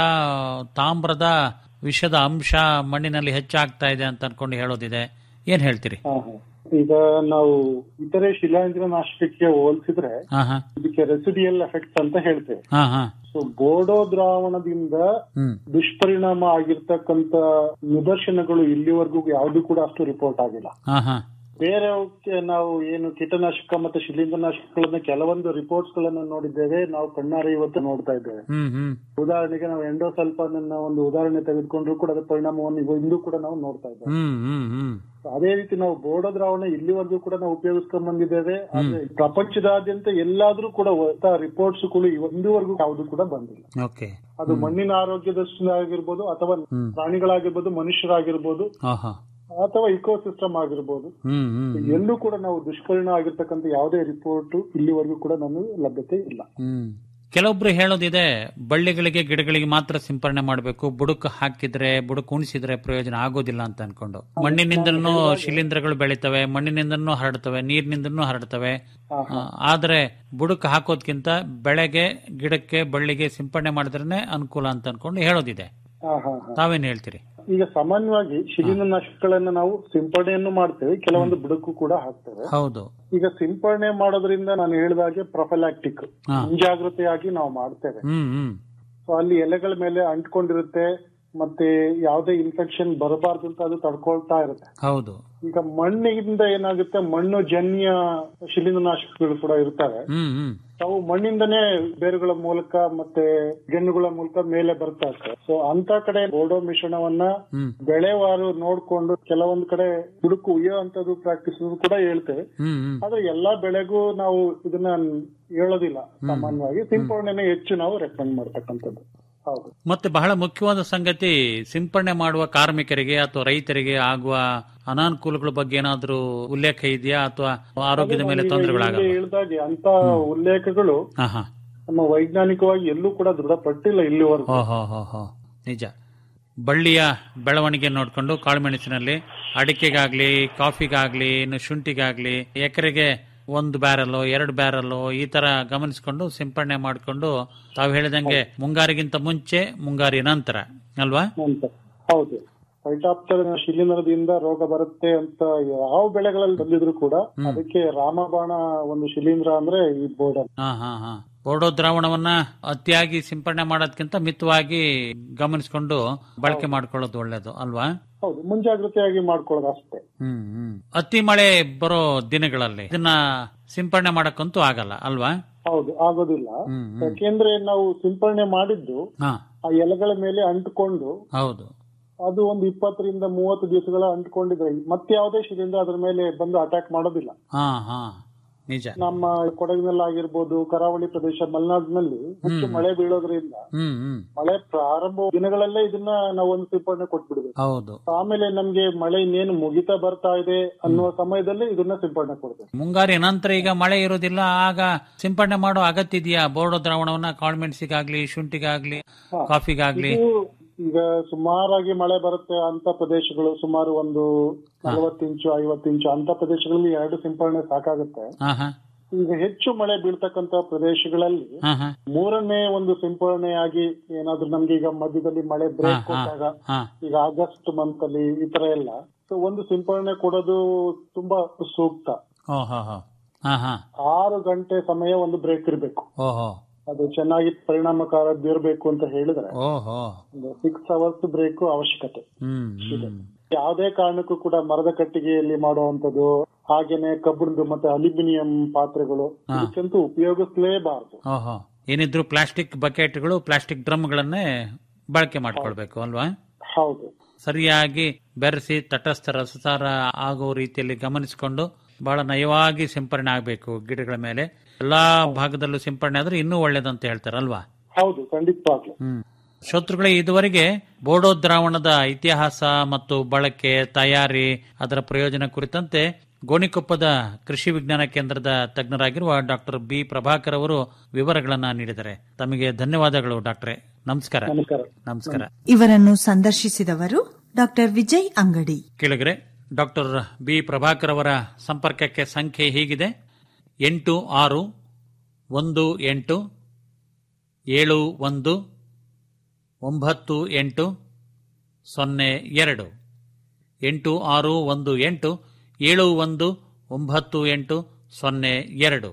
ತಾಮ್ರದ ವಿಷದ ಅಂಶ ಮಣ್ಣಿನಲ್ಲಿ ಹೆಚ್ಚಾಗ್ತಾ ಇದೆ ಅಂತ ಅನ್ಕೊಂಡು ಹೇಳೋದಿದೆ ಏನ್ ಹೇಳ್ತೀರಿ ಹಾ, ಹಾ. ಈಗ ನಾವು ಇತರೆ ಶಿಲಾಂಧ್ರನಾಶಕಕ್ಕೆ ಹೋಲಿಸಿದ್ರೆ ಹಾ ಹಾ ಇದಕ್ಕೆ ರೆಸಿಡಿಯಲ್ ಎಫೆಕ್ಟ್ಸ್ ಅಂತ ಹೇಳ್ತೇವೆ ಹಾ ಹಾ ಸೊ ಬೋಡೋ ದ್ರಾವಣದಿಂದ ಹ್ಮ್ ದುಷ್ಪರಿಣಾಮ ಆಗಿರ್ತಕ್ಕಂತ ನಿದರ್ಶನಗಳು ಇಲ್ಲಿವರೆಗೂ ಯಾವ್ದು ಕೂಡ ಅಷ್ಟು ರಿಪೋರ್ಟ್ ಆಗಿಲ್ಲ ಹಾ ಹಾ ಬೇರೆಯವಕ್ಕೆ ನಾವು ಏನು ಕೀಟನಾಶಕ ಮತ್ತೆ ಶಿಲೀಂಧ್ರನಾಶಕಗಳನ್ನ ಕೆಲವೊಂದು ರಿಪೋರ್ಟ್ಸ್ ಗಳನ್ನ ನೋಡಿದ್ದೇವೆ ನಾವು ಕಣ್ಣಾರೆ ಇವತ್ತು ನೋಡ್ತಾ ಇದ್ದೇವೆ ಹ್ಮ್ ಹ್ಮ್ ಉದಾಹರಣೆಗೆ ನಾವು ಎಂಡೋಸಲ್ಫಾನ್ ಅನ್ನ ಒಂದು ಉದಾಹರಣೆ ತೆಗೆದುಕೊಂಡ್ರು ಕೂಡ ಅದರ ಪರಿಣಾಮವನ್ನು ಇವ- ಇಂದು ಕೂಡ ನಾವು ನೋಡ್ತಾ ಇದ್ದೇವೆ ಹ್ಮ್ ಹ್ಮ್ ಹ್ಮ್ ಅದೇ ರೀತಿ ನಾವು ಬೋಡೋ ದ್ರಾವಣ ಇಲ್ಲಿವರೆಗೂ ಕೂಡ ನಾವು ಉಪಯೋಗಿಸ್ಕೊಂಡ್ ಬಂದಿದ್ದೇವೆ ಆದ್ರೆ ಪ್ರಪಂಚದಾದ್ಯಂತ ಎಲ್ಲಾದ್ರೂ ಕೂಡ ರಿಪೋರ್ಟ್ಸ್ ಗಳು ಇಂದುವರೆಗೂ ಯಾವುದು ಕೂಡ ಬಂದಿಲ್ಲ ಓಕೆ ಅದು ಮಣ್ಣಿನ ಆರೋಗ್ಯ ದೃಷ್ಟಿಯಿಂದ ಆಗಿರ್ಬೋದು ಅಥವಾ ಹ್ಮ್. ಪ್ರಾಣಿಗಳಾಗಿರ್ಬೋದು ಮನುಷ್ಯರಾಗಿರ್ಬೋದು ಹಾ ಹಾ ಅಥವಾ ಇಕೋಸಿಸ್ಟಮ್ ಆಗಿರ್ಬೋದು ಹ್ಮ್ ಹ್ಮ್ ಎಲ್ಲೂ ಕೂಡ ನಾವು ದುಷ್ಪರಿಣಾಮ ಆಗಿರ್ತಕ್ಕಂಥ ಯಾವುದೇ ರಿಪೋರ್ಟ್ ಇಲ್ಲಿವರೆಗೂ ಕೂಡ ನಮಗೆ ಲಭ್ಯತೆ ಇಲ್ಲ ಹ್ಮ್ ಕೆಲವೊಬ್ರು ಹೇಳೋದಿದೆ ಬಳ್ಳಿಗಳಿಗೆ ಗಿಡಗಳಿಗೆ ಮಾತ್ರ ಸಿಂಪರಣೆ ಮಾಡಬೇಕು ಬುಡಕ್ ಹಾಕಿದ್ರೆ ಬುಡಕ್ ಉಣಿಸಿದ್ರೆ ಪ್ರಯೋಜನ ಆಗೋದಿಲ್ಲ ಅಂತ ಅನ್ಕೊಂಡು ಮಣ್ಣಿನಿಂದನೂ ಶಿಲೀಂಧ್ರಗಳು ಬೆಳಿತವೆ ಮಣ್ಣಿನಿಂದನೂ ಹರಡ್ತವೆ ನೀರಿನಿಂದನೂ ಹರಡ್ತವೆ ಆ, ಆದ್ರೆ ಬುಡಕ್ ಹಾಕೋದ್ಕಿಂತ ಬೆಳೆಗೆ ಗಿಡಕ್ಕೆ ಬಳ್ಳಿಗೆ ಸಿಂಪರಣೆ ಮಾಡಿದ್ರೇನೆ ಅನುಕೂಲ ಅಂತ ಅನ್ಕೊಂಡು ಹೇಳೋದಿದೆ ಹಾ, ಹಾ, ಹಾ. ತಾವೇನ್ ಹೇಳ್ತೀರಿ ಈಗ ಸಾಮಾನ್ಯವಾಗಿ ಶಿಲೀಂಧ್ರನಾಶಕಗಳನ್ನ ನಾವು ಸಿಂಪಡಣೆಯನ್ನು ಮಾಡ್ತೇವೆ ಕೆಲವೊಂದು ಬುಡಕ್ಕೂ ಕೂಡ ಹಾಕ್ತೇವೆ ಹೌದು ಈಗ ಸಿಂಪಡಣೆ ಮಾಡೋದ್ರಿಂದ ನಾನು ಹೇಳಿದಾಗೆ ಪ್ರೊಫೆಲಾಕ್ಟಿಕ್ ಹಾ. ಮುಂಜಾಗ್ರತೆಯಾಗಿ ನಾವು ಮಾಡ್ತೇವೆ ಹ್ಮ್ ಹ್ಮ್ ಸೊ ಅಲ್ಲಿ ಎಲೆಗಳ ಮೇಲೆ ಅಂಟ್ಕೊಂಡಿರುತ್ತೆ ಮತ್ತೆ ಯಾವುದೇ ಇನ್ಫೆಕ್ಷನ್ ಬರಬಾರ್ದು ಅಂತ ಅದು ತಡ್ಕೊಳ್ತಾ ಇರುತ್ತೆ ಹೌದು ಈಗ ಮಣ್ಣಿನಿಂದ ಏನಾಗುತ್ತೆ ಮಣ್ಣು ಜನ್ಯ ಶಿಲೀಂಧ್ರನಾಶಕಗಳು ಕೂಡ ಇರ್ತವೆ ಹ್ಮ್ ಹ್ಮ್ ಅವು ಮಣ್ಣಿಂದನೇ ಬೇರುಗಳ ಮೂಲಕ ಮತ್ತೆ ಗೆಣ್ಣುಗಳ ಮೂಲಕ ಮೇಲೆ ಬರ್ತಾ ಇರ್ತವೆ ಸೊ ಅಂತ ಕಡೆ ಬೋಡೋ ಮಿಶ್ರಣವನ್ನ ಹ್ಮ್ ಬೆಳೆವಾರು ನೋಡ್ಕೊಂಡು ಕೆಲವೊಂದ್ ಕಡೆ ಹುಡುಕು ಉಯ್ಯುವಂತದ್ದು ಪ್ರಾಕ್ಟೀಸ್ ಕೂಡ ಹೇಳ್ತೇವೆ ಹ್ಮ್ ಹ್ಮ್ ಆದ್ರೆ ಎಲ್ಲಾ ಬೆಳೆಗೂ ನಾವು ಇದನ್ನ ಹೇಳೋದಿಲ್ಲ ಸಾಮಾನ್ಯವಾಗಿ ಸಿಂಪಡಣೆನೇ ಹೆಚ್ಚು ನಾವು ರೆಕಮೆಂಡ್ ಮಾಡ್ತಕ್ಕಂಥದ್ದು ಹೌದು ಮತ್ತೆ ಬಹಳ ಮುಖ್ಯವಾದ ಸಂಗತಿ ಸಿಂಪರಣೆ ಮಾಡುವ ಕಾರ್ಮಿಕರಿಗೆ ಅಥವಾ ರೈತರಿಗೆ ಆಗುವ ಅನಾನುಕೂಲಗಳ ಬಗ್ಗೆ ಏನಾದ್ರೂ ಉಲ್ಲೇಖ ಇದೆಯಾ ಅಥವಾ ಆರೋಗ್ಯದ ಮೇಲೆ ತೊಂದರೆಗಳಾಗಲ್ಲ ಹೇಳಿದಾಗೆ ಅಂತ ಉಲ್ಲೇಖಗಳು ಹಾ ಹಾ ನಮ್ಮ ವೈಜ್ಞಾನಿಕವಾಗಿ ಎಲ್ಲೂ ಕೂಡ ದೃಢಪಟ್ಟಿಲ್ಲ ಇಲ್ಲಿವರೆಗೂ ಹೋ ಹೋ ಹೋ ಹೋ ನಿಜ ಬಳ್ಳಿಯ ಬೆಳವಣಿಗೆ ನೋಡ್ಕೊಂಡು ಕಾಳುಮೆಣಸಿನಲ್ಲಿ ಅಡಿಕೆಗಾಗ್ಲಿ ಕಾಫಿಗಾಗ್ಲಿ ಇನ್ನು ಶುಂಠಿಗಾಗ್ಲಿ ಎಕರೆಗೆ ಒಂದು ಬ್ಯಾರಲ್ ಎರಡು ಬ್ಯಾರಲ್ ಈ ತರ ಗಮನಿಸಿಕೊಂಡು ಸಿಂಪರಣೆ ಮಾಡಿಕೊಂಡು ತಾವು ಹೇಳಿದಂಗೆ ಮುಂಗಾರಿಗಿಂತ ಮುಂಚೆ ಮುಂಗಾರಿ ನಂತರ ಅಲ್ವಾ ಅಂತ ಹೌದು ಫೈಟಾಪ್ತರ್ ಶಿಲೀಂಧ್ರದಿಂದ ರೋಗ ಬರುತ್ತೆ ಅಂತ ಯಾವ ಬೆಳೆಗಳಲ್ಲಿ ಬಂದಿದ್ರು ಕೂಡ ಅದಕ್ಕೆ ರಾಮಬಾಣ ಒಂದು ಶಿಲೀಂಧ್ರ ಅಂದ್ರೆ ಈ ಬೋರ್ಡರ್ ಹಾ ಹಾ ಹಾ ಬೋಡೋ ದ್ರಾವಣವನ್ನ ಅತಿಯಾಗಿ ಸಿಂಪರಣೆ ಮಾಡೋದ್ಕಿಂತ ಮಿತವಾಗಿ ಗಮನಿಸಿಕೊಂಡು ಬಳಕೆ ಮಾಡ್ಕೊಳ್ಳೋದು ಒಳ್ಳೇದು ಅಲ್ವಾ ಹೌದು ಮುಂಜಾಗ್ರತೆಯಾಗಿ ಮಾಡ್ಕೊಳ್ಳೋದು ಅಷ್ಟೇ ಹ್ಮ್ ಹ್ಮ್ ಅತಿ ಮಳೆ ಬರೋ ದಿನಗಳಲ್ಲಿ ಇದನ್ನ ಸಿಂಪರಣೆ ಮಾಡಕ್ಕಂತೂ ಆಗಲ್ಲ ಅಲ್ವಾ ಹೌದು ಆಗೋದಿಲ್ಲ ಹ್ಮ್ ಹ್ಮ್ ಯಾಕೆಂದ್ರೆ ನಾವು ಸಿಂಪರಣೆ ಮಾಡಿದ್ದು ಹಾ ಆ ಎಲೆಗಳ ಮೇಲೆ ಅಂಟಿಕೊಂಡು ಹೌದು ಅದು ಒಂದು ಇಪ್ಪತ್ತರಿಂದ ಮೂವತ್ತು ದಿವಸಗಳ ಅಂಟ್ಕೊಂಡಿದ್ರೆ ಮತ್ತೆ ಯಾವುದೇ ಶಿಲಿಂದ್ರ ಅದ್ರ ಮೇಲೆ ಬಂದು ಅಟ್ಯಾಕ್ ಮಾಡೋದಿಲ್ಲ ಹಾ ಹಾ ನಿಜ ನಮ್ಮ ಕೊಡಗಿನಲ್ಲಾಗಿರ್ಬೋದು ಕರಾವಳಿ ಪ್ರದೇಶ ಮಲೆನಾಡಿನಲ್ಲಿ ಹೆಚ್ಚು ಮಳೆ ಬೀಳೋದ್ರಿಂದ ಹ್ಮ್ ಹ್ಮ್ ಮಳೆ ಪ್ರಾರಂಭ ದಿನಗಳಲ್ಲೇ ಇದನ್ನ ನಾವು ಒಂದು ಸಿಂಪಡಣೆ ಕೊಟ್ಬಿಡ್ಬೇಕು ಹೌದು ಆಮೇಲೆ ನಮ್ಗೆ ಮಳೆ ಇನ್ನೇನು ಮುಗಿತಾ ಬರ್ತಾ ಇದೆ ಅನ್ನುವ ಸಮಯದಲ್ಲಿ ಇದನ್ನ ಸಿಂಪಡಣೆ ಕೊಡ್ಬೇಕು ಮುಂಗಾರಿ ನಂತರ ಈಗ ಮಳೆ ಇರೋದಿಲ್ಲ ಆಗ ಸಿಂಪಡಣೆ ಮಾಡೋ ಅಗತ್ಯ ಇದೆಯಾ ಬೋರ್ಡೋ ದ್ರಾವಣವನ್ನ ಕಾಳ್ಮೆಣ್ಸಿಗಾಗ್ಲಿ ಶುಂಠಿಗಾಗ್ಲಿ ಕಾಫಿಗಾಗ್ಲಿ ಇದು ಈಗ ಸುಮಾರಾಗಿ ಮಳೆ ಬರುತ್ತೆ ಅಂತ ಪ್ರದೇಶಗಳು ಸುಮಾರು ಒಂದು ನಲವತ್ತು ಇಂಚು ಐವತ್ತು ಇಂಚು ಅಂತ ಪ್ರದೇಶಗಳಲ್ಲಿ ಎರಡು ಸಿಂಪಡಣೆ ಸಾಕಾಗುತ್ತೆ ಹಾ ಹಾ ಈಗ ಹೆಚ್ಚು ಮಳೆ ಬೀಳ್ತಕ್ಕಂತ ಪ್ರದೇಶಗಳಲ್ಲಿ ಹಾ ಹಾ ಮೂರನೇ ಒಂದು ಸಿಂಪಡಣೆಯಾಗಿ ಏನಾದ್ರೂ ನಮ್ಗೆ ಈಗ ಮಧ್ಯದಲ್ಲಿ ಮಳೆ ಬ್ರೇಕ್ ಹಾ, ಹಾ, ಕೊಟ್ಟಾಗ ಹಾ. ಈಗ ಆಗಸ್ಟ್ ಮಂತ್ ಅಲ್ಲಿ ಈ ತರ ಎಲ್ಲ ಸೊ ಒಂದು ಸಿಂಪಡಣೆ ಕೊಡೋದು ತುಂಬಾ ಸೂಕ್ತ ಓ ಹೋ ಹೋ ಹಾ ಹಾ ಆರು ಗಂಟೆ ಸಮಯ ಒಂದು ಬ್ರೇಕ್ ಇರಬೇಕು ಓಹೋ ಅದು ಚೆನ್ನಾಗಿ ಪರಿಣಾಮಕಾರ ಬೀರ್ಬೇಕು ಅಂತ ಹೇಳಿದ್ರೆ ಓಹೋ ಸಿಕ್ಸ್ ಅವರ್ಸ್ ಬ್ರೇಕ್ ಅವಶ್ಯಕತೆ ಹ್ಮ್ ಹ್ಮ್ ಯಾವುದೇ ಕಾರಣಕ್ಕೂ ಕೂಡ ಮರದ ಕಟ್ಟಿಗೆಯಲ್ಲಿ ಮಾಡುವಂತದ್ದು ಹಾಗೇನೆ ಕಬ್ಬಿಣದ್ದು ಮತ್ತೆ ಅಲ್ಯೂಮಿನಿಯಂ ಪಾತ್ರೆಗಳು ಹಾ. ಇದಕ್ಕಂತೂ ಉಪಯೋಗಿಸಲೇಬಾರದು ಓಹೋ ಏನಿದ್ರು ಪ್ಲಾಸ್ಟಿಕ್ ಬಕೆಟ್ಗಳು ಪ್ಲಾಸ್ಟಿಕ್ ಡ್ರಮ್ಗಳನ್ನೇ ಬಳಕೆ ಮಾಡ್ಕೊಳ್ಬೇಕು ಅಲ್ವಾ ಹೌದು ಸರಿಯಾಗಿ ಬೆರೆಸಿ ತಟಸ್ಥ ರಸಸಾರ ಆಗೋ ರೀತಿಯಲ್ಲಿ ಗಮನಿಸಿಕೊಂಡು ಬಹಳ ನಯವಾಗಿ ಸಿಂಪರಣೆ ಆಗಬೇಕು ಗಿಡಗಳ ಮೇಲೆ ಎಲ್ಲಾ ಭಾಗದಲ್ಲೂ ಸಿಂಪರಣೆ ಆದ್ರೆ ಇನ್ನೂ ಒಳ್ಳೇದಂತ ಹೇಳ್ತಾರಲ್ವಾ ಹೌದು ಖಂಡಿತವಾಗ್ಲು ಹ್ಮ್ ಶ್ರೋತೃಗಳೇ ಇದುವರೆಗೆ ಬೋಡೋ ದ್ರಾವಣದ ಇತಿಹಾಸ ಮತ್ತು ಬಳಕೆ ತಯಾರಿ ಅದರ ಪ್ರಯೋಜನ ಕುರಿತಂತೆ ಗೋಣಿಕೊಪ್ಪದ ಕೃಷಿ ವಿಜ್ಞಾನ ಕೇಂದ್ರದ ತಜ್ಞರಾಗಿರುವ ಡಾಕ್ಟರ್ ಬಿ ಪ್ರಭಾಕರ್ ಅವರು ವಿವರಗಳನ್ನ ನೀಡಿದ್ದಾರೆ ತಮಗೆ ಧನ್ಯವಾದಗಳು ಡಾಕ್ಟ್ರೆ ನಮಸ್ಕಾರ ನಮಸ್ಕಾರ ನಮಸ್ಕಾರ ಇವರನ್ನು ಸಂದರ್ಶಿಸಿದವರು ಡಾಕ್ಟರ್ ವಿಜಯ್ ಅಂಗಡಿ ಕೇಳಿದ್ರೆ ಡಾಕ್ಟರ್ ಬಿ ಪ್ರಭಾಕರ್ ಅವರ ಸಂಪರ್ಕಕ್ಕೆ ಸಂಖ್ಯೆ ಹೀಗಿದೆ ಎಂಟು ಆರು ಒಂದು ಎಂಟು ಏಳು ಒಂದು ಒಂಬತ್ತು ಎಂಟು ಸೊನ್ನೆ ಎರಡು ಎಂಟು ಆರು ಒಂದು ಎಂಟು ಏಳು ಒಂದು ಒಂಬತ್ತು ಎಂಟು ಸೊನ್ನೆ ಎರಡು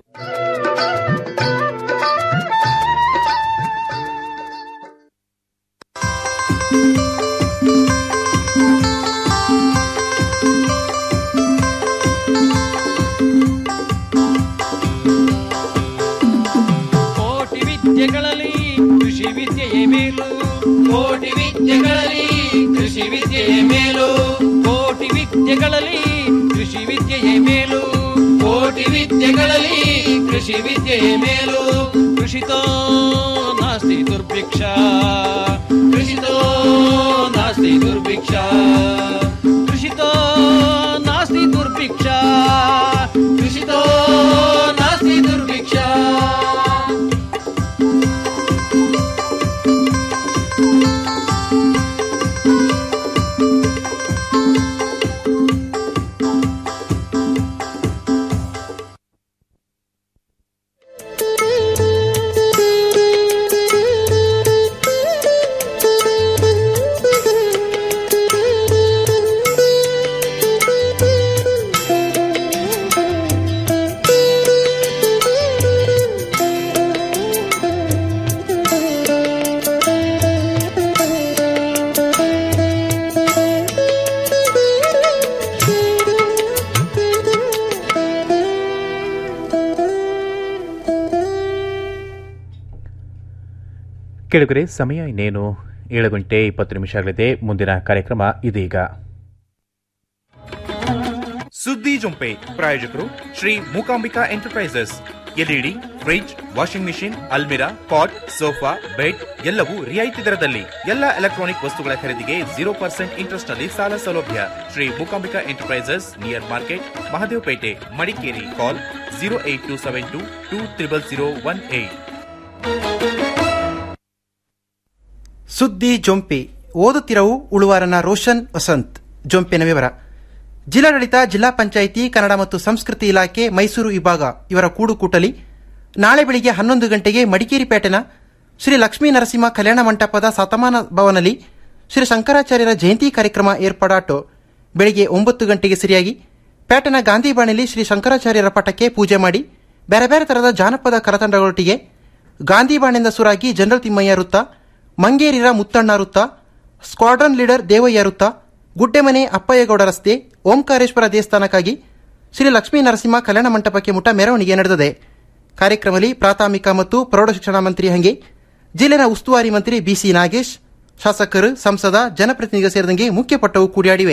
ಕೋಟಿ ವಿದ್ಯೆಗಳಲ್ಲಿ ಕೃಷಿ ವಿದ್ಯೆಯೇ ಮೇಲು ಕೋಟಿ ವಿದ್ಯೆಗಳಲ್ಲಿ ಕೃಷಿ ವಿದ್ಯೆಯೇ ಮೇಲು ಕೋಟಿ ವಿದ್ಯೆಗಳಲ್ಲಿ ಕೃಷಿ ವಿದ್ಯೆಯೇ ಮೇಲು ಕೋಟಿ ವಿದ್ಯೆಗಳಲ್ಲಿ ಕೃಷಿ ವಿದ್ಯೆಯೇ ಮೇಲು ಕೃಷಿತೋ ನಾಸ್ತಿ ದುರ್ಭಿಕ್ಷ ಕೃಷಿತೋ ನಾಸ್ತಿ ದುರ್ಭಿಕ್ಷ ಕೃಷಿತೋ ನಾಸ್ತಿ ದುರ್ಭಿಕ್ಷ ಕೃಷಿತೋ ನಾಸ್ತಿ ದುರ್ಭಿಕ್ಷ ಕೆಳಗರೆ ಸಮಯ ಇನ್ನೇನು ಏಳು ಗಂಟೆ ಇಪ್ಪತ್ತು ನಿಮಿಷಗಳಿದೆ ಮುಂದಿನ ಕಾರ್ಯಕ್ರಮ ಇದೀಗ ಸುದ್ದಿ ಜೊಂಪೆ ಪ್ರಾಯೋಜಕರು Shri Mookambika enterprises LED fridge washing machine ಅಲ್ಮಿರಾ ಪಾಟ್ ಸೋಫಾ ಬೆಡ್ ಎಲ್ಲವೂ ರಿಯಾಯಿತಿ ದರದಲ್ಲಿ ಎಲ್ಲ ಎಲೆಕ್ಟ್ರಾನಿಕ್ ವಸ್ತುಗಳ ಖರೀದಿಗೆ ಜೀರೋ ಪರ್ಸೆಂಟ್ ಇಂಟ್ರೆಸ್ಟ್ ನಲ್ಲಿ ಸಾಲ ಸೌಲಭ್ಯ Shri Mookambika enterprises near market Mahadevapete Madikeri call zero eight two seven two two triple zero one eight ಸುದ್ದಿ ಜೊಂಪೆ ಓದುತ್ತಿರವು ಉಳುವಾರನ ರೋಷನ್ ವಸಂತ್ ಜೊಂಪಿನ ವಿವರ ಜಿಲ್ಲಾಡಳಿತ ಜಿಲ್ಲಾ ಪಂಚಾಯಿತಿ ಕನ್ನಡ ಮತ್ತು ಸಂಸ್ಕೃತಿ ಇಲಾಖೆ ಮೈಸೂರು ವಿಭಾಗ ಇವರ ಕೂಡುಕೂಟಲಿ ನಾಳೆ ಬೆಳಿಗ್ಗೆ ಹನ್ನೊಂದು ಗಂಟೆಗೆ ಮಡಿಕೇರಿ ಪೇಟೆನ ಶ್ರೀ ಲಕ್ಷ್ಮೀ ನರಸಿಂಹ ಕಲ್ಯಾಣ ಮಂಟಪದ ಶತಮಾನ ಭವನಲ್ಲಿ ಶ್ರೀ ಶಂಕರಾಚಾರ್ಯರ ಜಯಂತಿ ಕಾರ್ಯಕ್ರಮ ಏರ್ಪಡಾಟು ಬೆಳಿಗ್ಗೆ ಒಂಬತ್ತು ಗಂಟೆಗೆ ಸರಿಯಾಗಿ ಪೇಟೆನ ಗಾಂಧಿ ಬಾಣಿಲಿ ಶ್ರೀ ಶಂಕರಾಚಾರ್ಯರ ಪಟಕ್ಕೆ ಪೂಜೆ ಮಾಡಿ ಬೇರೆ ಬೇರೆ ತರಹದ ಜಾನಪದ ಕರತಂಡಗಳೊಟ್ಟಿಗೆ ಗಾಂಧಿ ಬಾಣಿಂದ ಸುರಾಗಿ ಜನರಲ್ ತಿಮ್ಮಯ್ಯ ವೃತ್ತ ಮಂಗೇರಿರ ಮುತ್ತಣ್ಣ ವೃತ್ತ ಸ್ಕ್ವಾಡ್ರನ್ ಲೀಡರ್ ದೇವಯ್ಯ ವೃತ್ತ ಗುಡ್ಡೆಮನೆ ಅಪ್ಪಯ್ಯಗೌಡ ರಸ್ತೆ ಓಂಕಾರೇಶ್ವರ ದೇವಸ್ಥಾನಕ್ಕಾಗಿ ಶ್ರೀ ಲಕ್ಷ್ಮೀ ನರಸಿಂಹ ಕಲ್ಯಾಣ ಮಂಟಪಕ್ಕೆ ಮುಟ್ಟ ಮೆರವಣಿಗೆ ನಡೆದಿದೆ ಕಾರ್ಯಕ್ರಮದಲ್ಲಿ ಪ್ರಾಥಮಿಕ ಮತ್ತು ಪ್ರೌಢಶಿಕ್ಷಣ ಮಂತ್ರಿ ಹಂಗೆ ಜಿಲ್ಲೆನ ಉಸ್ತುವಾರಿ ಮಂತ್ರಿ ಬಿಸಿ ನಾಗೇಶ್ ಶಾಸಕರು ಸಂಸದ ಜನಪ್ರತಿನಿಧಿಗಳು ಸೇರಿದಂಗೆ ಮುಖ್ಯ ಪಟ್ಟವು ಕೂಡಿಯಾಡಿವೆ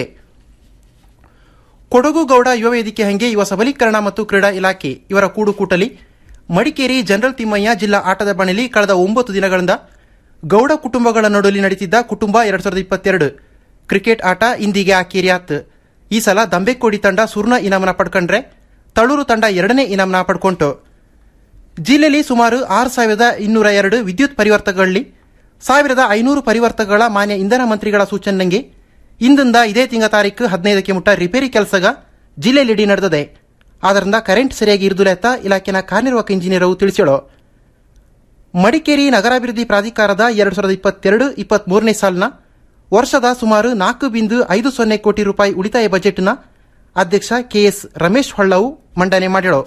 ಕೊಡಗು ಗೌಡ ಯುವ ವೇದಿಕೆ ಹಂಗೆ ಯುವ ಸಬಲೀಕರಣ ಮತ್ತು ಕ್ರೀಡಾ ಇಲಾಖೆ ಇವರ ಕೂಡುಕೂಟಲಿ ಮಡಿಕೇರಿ ಜನರಲ್ ತಿಮ್ಮಯ್ಯ ಜಿಲ್ಲಾ ಆಟದ ಬಣಿಲಿ ಕಳೆದ ಒಂಬತ್ತು ದಿನಗಳಿಂದ ಗೌಡ ಕುಟುಂಬಗಳ ನಡುವೆ ನಡೀತಿದ್ದ ಕುಟುಂಬ ಎರಡ್ ಸಾವಿರದ ಇಪ್ಪತ್ತೆರಡು ಕ್ರಿಕೆಟ್ ಆಟ ಇಂದಿಗೆ ಆಕೇರಿಯಾತ್ ಈ ಸಲ ದಂಬೆಕೋಡಿ ತಂಡ ಸುರ್ಣ ಇನಾಮನ ಪಡ್ಕೊಂಡ್ರೆ ತಳೂರು ತಂಡ ಎರಡನೇ ಇನಾಮನ ಪಡ್ಕೊಂತು ಜಿಲ್ಲೆಯಲ್ಲಿ ಸುಮಾರು ಆರು ಸಾವಿರದ ಇನ್ನೂರ ಎರಡು ವಿದ್ಯುತ್ ಪರಿವರ್ತಕಗಳಲ್ಲಿ ಸಾವಿರದ ಐನೂರು ಪರಿವರ್ತಕಗಳ ಮಾನ್ಯ ಇಂಧನ ಮಂತ್ರಿಗಳ ಸೂಚನೆಗೆ ಇಂದಿಂದ ಇದೇ ತಿಂಗಳ ತಾರೀಕು ಹದಿನೈದಕ್ಕೆ ಮುಟ್ಟ ರಿಪೇರಿ ಕೆಲಸಗ ಜಿಲ್ಲೆಯಲ್ಲಿ ನಡೆದಿದೆ ಆದ್ದರಿಂದ ಕರೆಂಟ್ ಸರಿಯಾಗಿ ಇರುದಿಲ್ಲ ಇಲಾಖೆನ ಕಾರ್ಯನಿರ್ವಾಹಕ ಇಂಜಿನಿಯರ್ ತಿಳಿಸಳು ಮಡಿಕೇರಿ ನಗರಾಭಿವೃದ್ಧಿ ಪ್ರಾಧಿಕಾರದ ಎರಡು ಸಾವಿರದ ಇಪ್ಪತ್ತೆರಡು ಇಪ್ಪತ್ಮೂರನೇ ಸಾಲಿನ ವರ್ಷದ ಸುಮಾರು ನಾಲ್ಕು ಬಿಂದು ಐದು ಸೊನ್ನೆ ಕೋಟಿ ರೂಪಾಯಿ ಉಳಿತಾಯ ಬಜೆಟ್ನ ಅಧ್ಯಕ್ಷ ಕೆಎಸ್ ರಮೇಶ್ ಹೊಳ್ಳವು ಮಂಡನೆ ಮಾಡಿಳು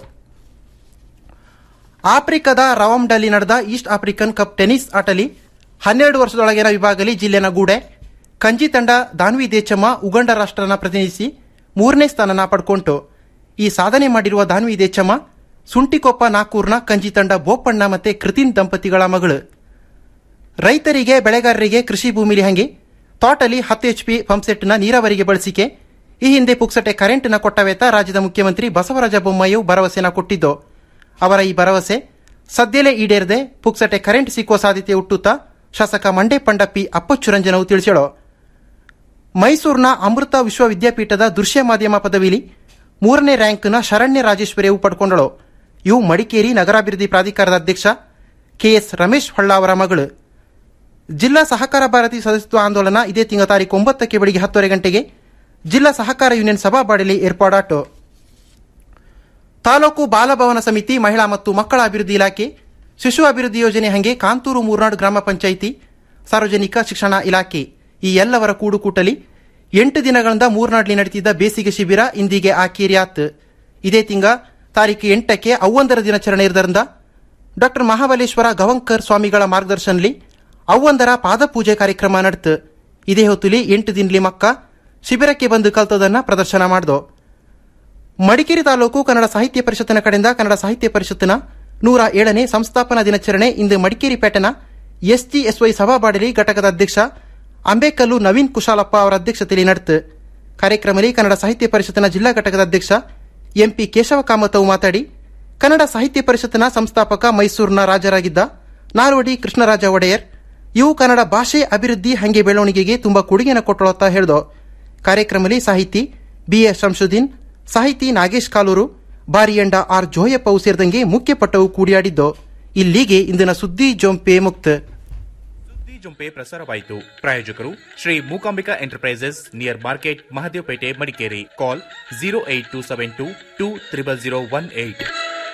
ಆಫ್ರಿಕಾದ ರವಾಂಡಲ್ಲಿ ನಡೆದ ಈಸ್ಟ್ ಆಫ್ರಿಕನ್ ಕಪ್ ಟೆನಿಸ್ ಆಟಲಿ ಹನ್ನೆರಡು ವರ್ಷದೊಳಗಿನ ವಿಭಾಗದಲ್ಲಿ ಜಿಲ್ಲೆನ ಗೂಡೆ ಕಂಜಿ ತಂಡ ದಾನ್ವಿ ದೇಚಮ್ಮ ಉಗಂಡ ರಾಷ್ಟ್ರನ ಪ್ರತಿನಿಧಿಸಿ ಮೂರನೇ ಸ್ಥಾನನ ಪಡ್ಕೊಂತು ಈ ಸಾಧನೆ ಮಾಡಿರುವ ದಾನ್ವಿ ದೇಚಮ್ಮ ಸುಂಟಿಕೊಪ್ಪ ನಾಕೂರ್ನ ಕಂಜಿ ತಂಡ ಬೋಪಣ್ಣ ಮತ್ತೆ ಕೃತಿನ್ ದಂಪತಿಗಳ ಮಗಳು ರೈತರಿಗೆ ಬೆಳೆಗಾರರಿಗೆ ಕೃಷಿ ಭೂಮಿಲಿ ಹಂಗೆ ತೋಟಲಿ ಹತ್ತು ಎಚ್ಪಿ ಪಂಪ್ಸೆಟ್ನ ನೀರಾವರಿಗೆ ಬಳಸಿಕೆ ಈ ಹಿಂದೆ ಪುಕ್ಸಟೆ ಕರೆಂಟ್ನ ಕೊಟ್ಟವೇತ ರಾಜ್ಯದ ಮುಖ್ಯಮಂತ್ರಿ ಬಸವರಾಜ ಬೊಮ್ಮಾಯಿಯು ಭರವಸೆನ ಕೊಟ್ಟಿದ್ದು ಅವರ ಈ ಭರವಸೆ ಸದ್ಯಲೇ ಈಡೇರದೆ ಪುಕ್ಸಟೆ ಕರೆಂಟ್ ಸಿಕ್ಕುವ ಸಾಧ್ಯತೆ ಹುಟ್ಟುತ್ತಾ ಶಾಸಕ ಮಂಡೆ ಪಂಡಪ್ಪಿ ಅಪ್ಪಚ್ಚುರಂಜನವು ತಿಳಿಸಳು ಮೈಸೂರಿನ ಅಮೃತ ವಿಶ್ವವಿದ್ಯಾಪೀಠದ ದೃಶ್ಯ ಮಾಧ್ಯಮ ಪದವಿಲಿ ಮೂರನೇ ರ್ಯಾಂಕ್ನ ಶರಣ್ಯ ರಾಜೇಶ್ವರಿಯು ಪಡ್ಕೊಂಡಳು ಇವು ಮಡಿಕೇರಿ ನಗರಾಭಿವೃದ್ಧಿ ಪ್ರಾಧಿಕಾರದ ಅಧ್ಯಕ್ಷ ಕೆಎಸ್ ರಮೇಶ್ ಹೊಳ್ಳ ಅವರ ಮಗಳು ಜಿಲ್ಲಾ ಸಹಕಾರ ಭಾರತಿ ಸದಸ್ಯತ್ವ ಆಂದೋಲನ ಇದೇ ತಿಂಗಳ ತಾರೀಕು ಒಂಬತ್ತಕ್ಕೆ ಬೆಳಿಗ್ಗೆ ಹತ್ತುವರೆ ಗಂಟೆಗೆ ಜಿಲ್ಲಾ ಸಹಕಾರ ಯೂನಿಯನ್ ಸಭಾಬಾಡಲಿ ಏರ್ಪಾಡಾಟು ತಾಲೂಕು ಬಾಲಭವನ ಸಮಿತಿ ಮಹಿಳಾ ಮತ್ತು ಮಕ್ಕಳ ಅಭಿವೃದ್ಧಿ ಇಲಾಖೆ ಶಿಶು ಅಭಿವೃದ್ಧಿ ಯೋಜನೆ ಹಂಗೆ ಕಾಂತೂರು ಮೂರ್ನಾಡು ಗ್ರಾಮ ಪಂಚಾಯಿತಿ ಸಾರ್ವಜನಿಕ ಶಿಕ್ಷಣ ಇಲಾಖೆ ಈ ಎಲ್ಲವರ ಕೂಡುಕೂಟಲಿ ಎಂಟು ದಿನಗಳಿಂದ ಮೂರ್ನಾಡ್ಲಿ ನಡೆದಿದ್ದ ಬೇಸಿಗೆ ಶಿಬಿರ ಇಂದಿಗೆ ಆಕೇರಿಯಾತ್ ಇದೇ ತಿಂಗ ತಾರೀಕು ಎಂಟಕ್ಕೆ ಅವ್ವಂದರ ದಿನಾಚರಣೆ ಇರೋದ್ರಿಂದ ಡಾಕ್ಟರ್ ಮಹಾಬಲೇಶ್ವರ ಗವಂಕರ್ ಸ್ವಾಮಿಗಳ ಮಾರ್ಗದರ್ಶನಲಿ ಅವ್ವಂದರ ಪಾದಪೂಜೆ ಕಾರ್ಯಕ್ರಮ ನಡೆತು ಇದೇ ಹೊತ್ತುಲಿ ಎಂಟು ದಿನಲಿ ಮಕ್ಕ ಶಿಬಿರಕ್ಕೆ ಬಂದು ಕಲ್ತದನ್ನ ಪ್ರದರ್ಶನ ಮಾಡ್ದು ಮಡಿಕೇರಿ ತಾಲೂಕು ಕನ್ನಡ ಸಾಹಿತ್ಯ ಪರಿಷತ್ತಿನ ಕಡೆಯಿಂದ ಕನ್ನಡ ಸಾಹಿತ್ಯ ಪರಿಷತ್ತಿನ ನೂರ ಏಳನೇ ಸಂಸ್ಥಾಪನಾ ದಿನಾಚರಣೆ ಇಂದು ಮಡಿಕೇರಿ ಪೇಟೆನ ಎಸ್ಜಿಎಸ್ವೈ ಸಭಾಬಾಡಲಿ ಘಟಕದ ಅಧ್ಯಕ್ಷ ಅಂಬೇಕಲ್ಲು ನವೀನ್ ಕುಶಾಲಪ್ಪ ಅವರ ಅಧ್ಯಕ್ಷತೆಯಲ್ಲಿ ನಡೆತು ಕಾರ್ಯಕ್ರಮದಲ್ಲಿ ಕನ್ನಡ ಸಾಹಿತ್ಯ ಪರಿಷತ್ತಿನ ಜಿಲ್ಲಾ ಘಟಕದ ಅಧ್ಯಕ್ಷ ಎಂಪಿ ಕೇಶವ ಕಾಮತವು ಮಾತಾಡಿ ಕನ್ನಡ ಸಾಹಿತ್ಯ ಪರಿಷತ್ತಿನ ಸಂಸ್ಥಾಪಕ ಮೈಸೂರಿನ ರಾಜರಾಗಿದ್ದ ನಾಲ್ವಡಿ ಕೃಷ್ಣರಾಜ ಒಡೆಯರ್ ಇವು ಕನ್ನಡ ಭಾಷೆ ಅಭಿವೃದ್ಧಿ ಹಂಗೆ ಬೆಳವಣಿಗೆಗೆ ತುಂಬಾ ಕೊಡುಗೆನ ಕೊಟ್ಟಳು ಹೇಳಿದ ಕಾರ್ಯಕ್ರಮದಲ್ಲಿ ಸಾಹಿತಿ ಬಿಎ ಶಂಶುದ್ದೀನ್ ಸಾಹಿತಿ ನಾಗೇಶ್ ಕಾಲೂರು ಬಾರಿಯಂಡ ಆರ್ ಜೋಯಪ್ಪವು ಸೇರಿದಂಗೆ ಮುಖ್ಯ ಪಟ್ಟವು ಕೂಡಿಯಾಡಿದ್ದು ಇಲ್ಲಿಗೆ ಇಂದಿನ ಸುದ್ದಿ ಜೊಂಪೆ ಮುಕ್ತ ಸುದ್ದಿ ಜುಂಪೆ ಪ್ರಸಾರವಾಯಿತು ಪ್ರಾಯೋಜಕರು Shri Mookambika enterprises near market Mahadevapete Madikeri call zero eight two seven two two triple zero one eight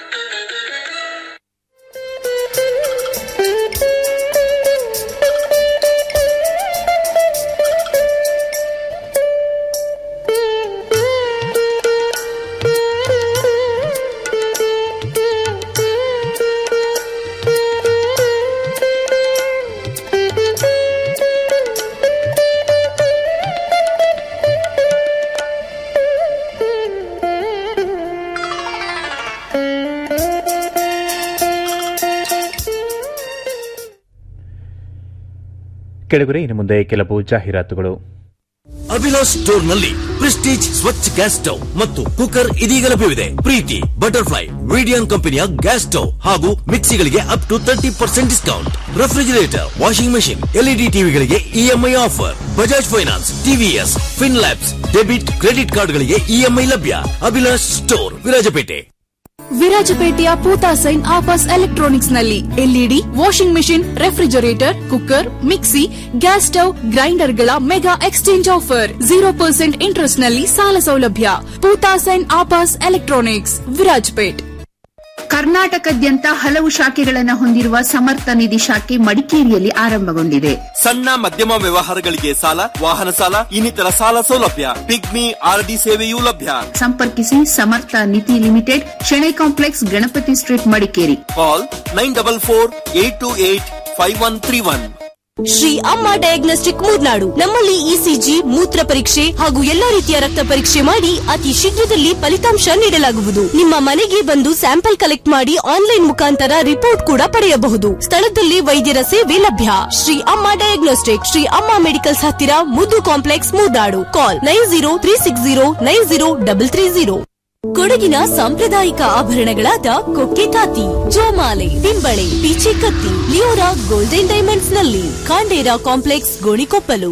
ಕೆಳಗರೆ ಇನ್ನು ಮುಂದೆ ಕೆಲವು ಜಾಹೀರಾತುಗಳು ಅಭಿಲಾಷ್ ಸ್ಟೋರ್ ನಲ್ಲಿ ಪ್ರೆಸ್ಟೀಜ್ ಸ್ವಚ್ಛ ಗ್ಯಾಸ್ ಸ್ಟವ್ ಮತ್ತು ಕುಕ್ಕರ್ ಇದೀಗ ಲಭ್ಯವಿದೆ ಪ್ರೀತಿ ಬಟರ್ಫ್ಲೈ ವಿಡಿಯನ್ ಕಂಪನಿಯ ಗ್ಯಾಸ್ ಸ್ಟವ್ ಹಾಗೂ ಮಿಕ್ಸಿಗಳಿಗೆ up to thirty percent discount refrigerator washing machine LED ಟಿವಿಗಳಿಗೆ EMI offer Bajaj finance TVS fin labs debit credit ಕಾರ್ಡ್ಗಳಿಗೆ ಇಎಂಐ ಲಭ್ಯ ಅಭಿಲಾಷ್ ಸ್ಟೋರ್ ವಿರಾಜಪೇಟೆ ವಿರಾಜಪೇಟೆಯ ಪೂತಾಸೈನ್ ಆಪಸ್ ಎಲೆಕ್ಟ್ರಾನಿಕ್ಸ್ ನಲ್ಲಿ LED washing machine refrigerator cooker mixie gas stove ಗ್ರೈಂಡರ್ಗಳ mega exchange offer zero percent interest ನಲ್ಲಿ ಸಾಲ ಸೌಲಭ್ಯ ಪೂತಾಸೈನ್ ಆಪಾಸ್ ಎಲೆಕ್ಟ್ರಾನಿಕ್ಸ್ ವಿರಾಜಪೇಟ್ ಕರ್ನಾಟಕದ್ಯಂತ ಹಲವು ಶಾಖೆಗಳನ್ನು ಹೊಂದಿರುವ ಸಮರ್ಥ ನಿಧಿ ಶಾಖೆ ಮಡಿಕೇರಿಯಲ್ಲಿ ಆರಂಭಗೊಂಡಿದೆ ಸಣ್ಣ ಮಧ್ಯಮ ವ್ಯವಹಾರಗಳಿಗೆ ಸಾಲ ವಾಹನ ಸಾಲ ಇನ್ನಿತರ ಸಾಲ ಸೌಲಭ್ಯ ಪಿಗ್ಮಿ ಆರ್ಡಿ ಸೇವೆಯೂ ಲಭ್ಯ ಸಂಪರ್ಕಿಸಿ Samartha Nidhi limited Shenoy complex Ganapati street Madikeri call nine double four eight two eight five one three one Shri Amma diagnostic Murnad ನಮ್ಮಲ್ಲಿ ಇಸಿಜಿ ಮೂತ್ರ ಪರೀಕ್ಷೆ ಹಾಗೂ ಎಲ್ಲಾ ರೀತಿಯ ರಕ್ತ ಪರೀಕ್ಷೆ ಮಾಡಿ ಅತಿ ಶೀಘ್ರದಲ್ಲಿ ಫಲಿತಾಂಶ ನೀಡಲಾಗುವುದು ನಿಮ್ಮ ಮನೆಗೆ ಬಂದು ಸ್ಯಾಂಪಲ್ ಕಲೆಕ್ಟ್ ಮಾಡಿ ಆನ್ಲೈನ್ ಮುಖಾಂತರ ರಿಪೋರ್ಟ್ ಕೂಡ ಪಡೆಯಬಹುದು ಸ್ಥಳದಲ್ಲಿ ವೈದ್ಯರ ಸೇವೆ ಲಭ್ಯ ಶ್ರೀ ಅಮ್ಮ ಡಯಾಗ್ನೋಸ್ಟಿಕ್ ಶ್ರೀ ಅಮ್ಮ ಮೆಡಿಕಲ್ಸ್ ಹತ್ತಿರ Muddu complex Moornadu call nine zero three six zero nine zero double three zero ಕೊಡಗಿನ ಸಾಂಪ್ರದಾಯಿಕ ಆಭರಣಗಳಾದ ಕೊಕ್ಕೆ ಕಾತಿ ಜೋಮಾಲೆ ತಿಂಬಳೆ ಪೀಚೆ ಕತ್ತಿ ಲಿಯೋರಾ ಗೋಲ್ಡನ್ ಡೈಮಂಡ್ಸ್ ನಲ್ಲಿ ಖಾಂಡೇರ ಕಾಂಪ್ಲೆಕ್ಸ್ ಗೋಣಿಕೊಪ್ಪಲು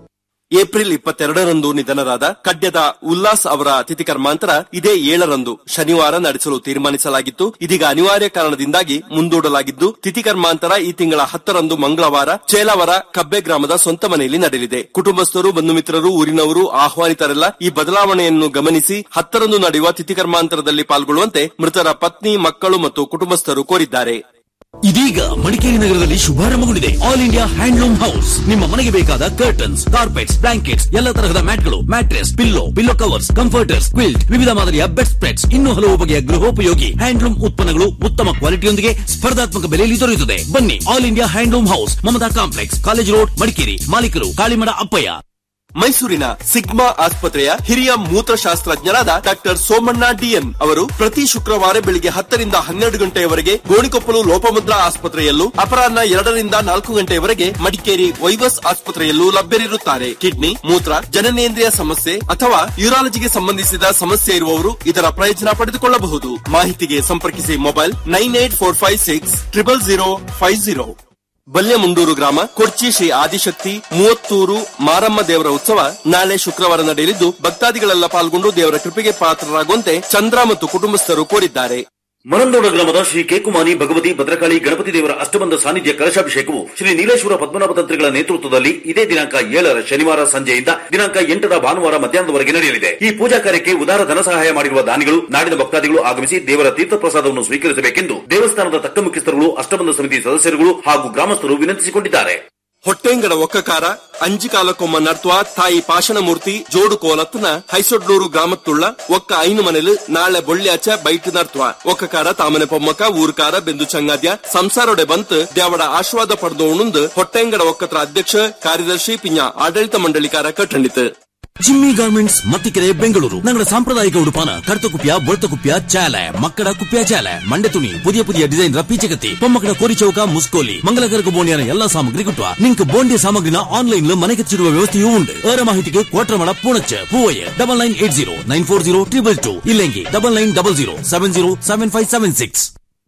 ಏಪ್ರಿಲ್ ಇಪ್ಪತ್ತೆರಡರಂದು ನಿಧನರಾದ ಕಡ್ಯದ ಉಲ್ಲಾಸ್ ಅವರ ತಿಥಿ ಕರ್ಮಾಂತರ ಇದೇ ಏಳರಂದು ಶನಿವಾರ ನಡೆಸಲು ತೀರ್ಮಾನಿಸಲಾಗಿತ್ತು ಇದೀಗ ಅನಿವಾರ್ಯ ಕಾರಣದಿಂದಾಗಿ ಮುಂದೂಡಲಾಗಿದ್ದು ತಿಥಿ ಕರ್ಮಾಂತರ ಈ ತಿಂಗಳ ಹತ್ತರಂದು ಮಂಗಳವಾರ ಚೇಲಾವರ ಕಬ್ಬೆ ಗ್ರಾಮದ ಸ್ವಂತ ಮನೆಯಲ್ಲಿ ನಡೆಯಲಿದೆ ಕುಟುಂಬಸ್ಥರು ಬಂಧು ಮಿತ್ರರು ಊರಿನವರು ಆಹ್ವಾನಿತರೆಲ್ಲ ಈ ಬದಲಾವಣೆಯನ್ನು ಗಮನಿಸಿ ಹತ್ತರಂದು ನಡೆಯುವ ತಿಥಿ ಕರ್ಮಾಂತರದಲ್ಲಿ ಪಾಲ್ಗೊಳ್ಳುವಂತೆ ಮೃತರ ಪತ್ನಿ ಮಕ್ಕಳು ಮತ್ತು ಕುಟುಂಬಸ್ಥರು ಕೋರಿದ್ದಾರೆ ಇದೀಗ ಮಡಿಕೇರಿ ನಗರದಲ್ಲಿ ಶುಭಾರಂಭಗೊಂಡಿದೆ ಆಲ್ ಇಂಡಿಯಾ ಹ್ಯಾಂಡ್ಲೂಮ್ ಹೌಸ್ ನಿಮ್ಮ ಮನೆಗೆ ಬೇಕಾದ ಕರ್ಟನ್ಸ್ ಕಾರ್ಪೆಟ್ಸ್ ಬ್ಲಾಂಕೆಟ್ಸ್ ಎಲ್ಲ ತರಹದ ಮ್ಯಾಟ್ಗಳು mattress pillow pillow covers comforters quilt ವಿವಿಧ ಮಾದರಿಯ ಬೆಡ್ ಸ್ಪ್ರೆಡ್ಸ್ ಇನ್ನೂ ಹಲವು ಬಗೆಯ ಗೃಹೋಪಯೋಗಿ ಹ್ಯಾಂಡ್ಲೂಮ್ ಉತ್ಪನ್ನಗಳು ಉತ್ತಮ ಕ್ವಾಲಿಟಿಯೊಂದಿಗೆ ಸ್ಪರ್ಧಾತ್ಮಕ ಬೆಲೆಯಲ್ಲಿ ದೊರೆಯುತ್ತದೆ ಬನ್ನಿ all India handloom house Mamata complex college road Madikeri ಮಾಲೀಕರು ಕಾಳಿಮಡ ಅಪ್ಪಯ್ಯ ಮೈಸೂರಿನ ಸಿಗ್ಮಾ ಆಸ್ಪತ್ರೆಯ ಹಿರಿಯ ಮೂತ್ರಶಾಸ್ತ್ರಜ್ಞರಾದ ಡಾಕ್ಟರ್ ಸೋಮಣ್ಣ ಡಿಎನ್ ಅವರು ಪ್ರತಿ ಶುಕ್ರವಾರ ಬೆಳಿಗ್ಗೆ ಹತ್ತರಿಂದ ಹನ್ನೆರಡು ಗಂಟೆಯವರೆಗೆ ಗೋಣಿಕೊಪ್ಪಲು ಲೋಪಮುದ್ರಾ ಆಸ್ಪತ್ರೆಯಲ್ಲೂ ಅಪರಾಹ್ನ ಎರಡರಿಂದ ನಾಲ್ಕು ಗಂಟೆಯವರೆಗೆ ಮಡಿಕೇರಿ ವೈವಸ್ ಆಸ್ಪತ್ರೆಯಲ್ಲೂ ಲಭ್ಯರಿರುತ್ತಾರೆ ಕಿಡ್ನಿ ಮೂತ್ರ ಜನನೇಂದ್ರಿಯ ಸಮಸ್ಯೆ ಅಥವಾ ಯೂರಾಲಜಿಗೆ ಸಂಬಂಧಿಸಿದ ಸಮಸ್ಯೆ ಇರುವವರು ಇದರ ಪ್ರಯೋಜನ ಪಡೆದುಕೊಳ್ಳಬಹುದು ಮಾಹಿತಿಗೆ ಸಂಪರ್ಕಿಸಿ mobile nine eight four five six triple zero five zero Balyamundooru ಗ್ರಾಮ ಕೊಡ್ಚಿ ಶ್ರೀ ಆದಿಶಕ್ತಿ ಮೂವತ್ತೂರು ಮಾರಮ್ಮ ದೇವರ ಉತ್ಸವ ನಾಳೆ ಶುಕ್ರವಾರ ನಡೆಯಲಿದ್ದು ಭಕ್ತಾದಿಗಳೆಲ್ಲ ಪಾಲ್ಗೊಂಡು ದೇವರ ಕೃಪೆಗೆ ಪಾತ್ರರಾಗುವಂತೆ ಚಂದ್ರ ಮತ್ತು ಕುಟುಂಬಸ್ಥರು ಕೋರಿದ್ದಾರೆ ಮರಂದೋಡ ಗ್ರಾಮದ ಶ್ರೀ ಕೇಕುಮಾನಿ ಭಗವತಿ ಭದ್ರಕಾಳಿ ಗಣಪತಿ ದೇವರ ಅಷ್ಟಬಂಧ ಸಾನ್ನಿಧ್ಯ ಕಲಶಾಭಿಷೇಕವು ಶ್ರೀ ನೀಲೇಶ್ವರ ಪದ್ಮನಾಭ ತಂತ್ರಿಗಳ ನೇತೃತ್ವದಲ್ಲಿ ಇದೇ ದಿನಾಂಕ ಏಳರ ಶನಿವಾರ ಸಂಜೆಯಿಂದ ದಿನಾಂಕ ಎಂಟರ ಭಾನುವಾರ ಮಧ್ಯಾಹ್ನದವರೆಗೆ ನಡೆಯಲಿದೆ ಈ ಪೂಜಾ ಕಾರ್ಯಕ್ಕೆ ಉದಾರ ಧನ ಸಹಾಯ ಮಾಡಿರುವ ದಾನಿಗಳು ನಾಡಿನ ಭಕ್ತಾದಿಗಳು ಆಗಮಿಸಿ ದೇವರ ತೀರ್ಥ ಪ್ರಸಾದವನ್ನು ಸ್ವೀಕರಿಸಬೇಕೆಂದು ದೇವಸ್ಥಾನದ ತಕ್ಕ ಮುಖ್ಯಸ್ಥರುಗಳು ಅಷ್ಟಬಂಧ ಸಮಿತಿ ಸದಸ್ಯರುಗಳು ಹಾಗೂ ಗ್ರಾಮಸ್ಥರು ವಿನಂತಿಸಿಕೊಂಡಿದ್ದಾರೆ ಹೊಟ್ಟೆಂಗಡ ಒಕ್ಕಕಾರ ಅಂಜಿಕಾಲಕೊಮ್ಮ ನಡ್ತುವ ತಾಯಿ ಪಾಷಣಮೂರ್ತಿ ಜೋಡು ಕೋಲತ್ನ ಹೈಸೊಡ್ಲೂರು ಗ್ರಾಮತ್ತುಳ್ಳ ಒಕ್ಕ ಐನು ಮನೆಲು ನಾಳೆ ಬೊಳ್ಳ್ಯಾಚ ಬೈಟ್ ನಡ್ತುವ ಒಕ್ಕಕಾರ ತಾಮನೆ ಪೊಮ್ಮಕ ಊರ್ಕಾರ ಬೆಂದು ಚಂಗಾದ್ಯ ಸಂಸಾರೊಡೆ ಬಂತ್ ದೇವಡ ಆಶೀರ್ವಾದ ಪಡೆದು ಉಣುಂದು ಹೊಟ್ಟೆಂಗಡ ಒಕ್ಕತ್ರ ಅಧ್ಯಕ್ಷ ಕಾರ್ಯದರ್ಶಿ ಪಿಂಜ ಆಡಳಿತ ಮಂಡಳಿಕಾರ ಕಟ್ಟಂಡಿತು ಜಿಮ್ಮಿ ಗಾರ್ಮೆಂಟ್ಸ್ ಮತ್ತಿಕೆರೆ ಬೆಂಗಳೂರು ഞങ്ങളുടെ സാമ്പ്രദായിക ഉടുപ്പാണ് കറുത്ത കുപ്പിയ വെളുത്ത കുപ്പിയ ചേല മക്കട കുപ്പിയ ചേല മണ്ട തുണി പുതിയ പുതിയ ಡಿಸೈನ್ ಪೀಚಗತಿ ಪೊಮ್ಮಕ್ಕಳ ಕೋರಿ ಚೌಕ ಮುಸ್ಕೋಲಿ ಮಂಗಲಕರಕ ಬೋಣಿಯನ ಎಲ್ಲಾ ಸಾಮಗ್ರಿ ಗಿಟ್ಟುವ ನಿಂಕ್ ಬೋಂಡಿಯ ಸಾಮಗ್ರಿನ ಆನ್ಲೈನ್ ಮನೆಗೆಚ್ಚಿಡುವ ವ್ಯವಸ್ಥೆಯೂ ಉಂಟು ಏರ ಮಾಹಿತಿಗೆ Kotramana Poonacha Poovaiah double nine eight zero nine four zero triple two ಇಲ್ಲೆಂಗಿ double nine double zero seven zero seven five seven six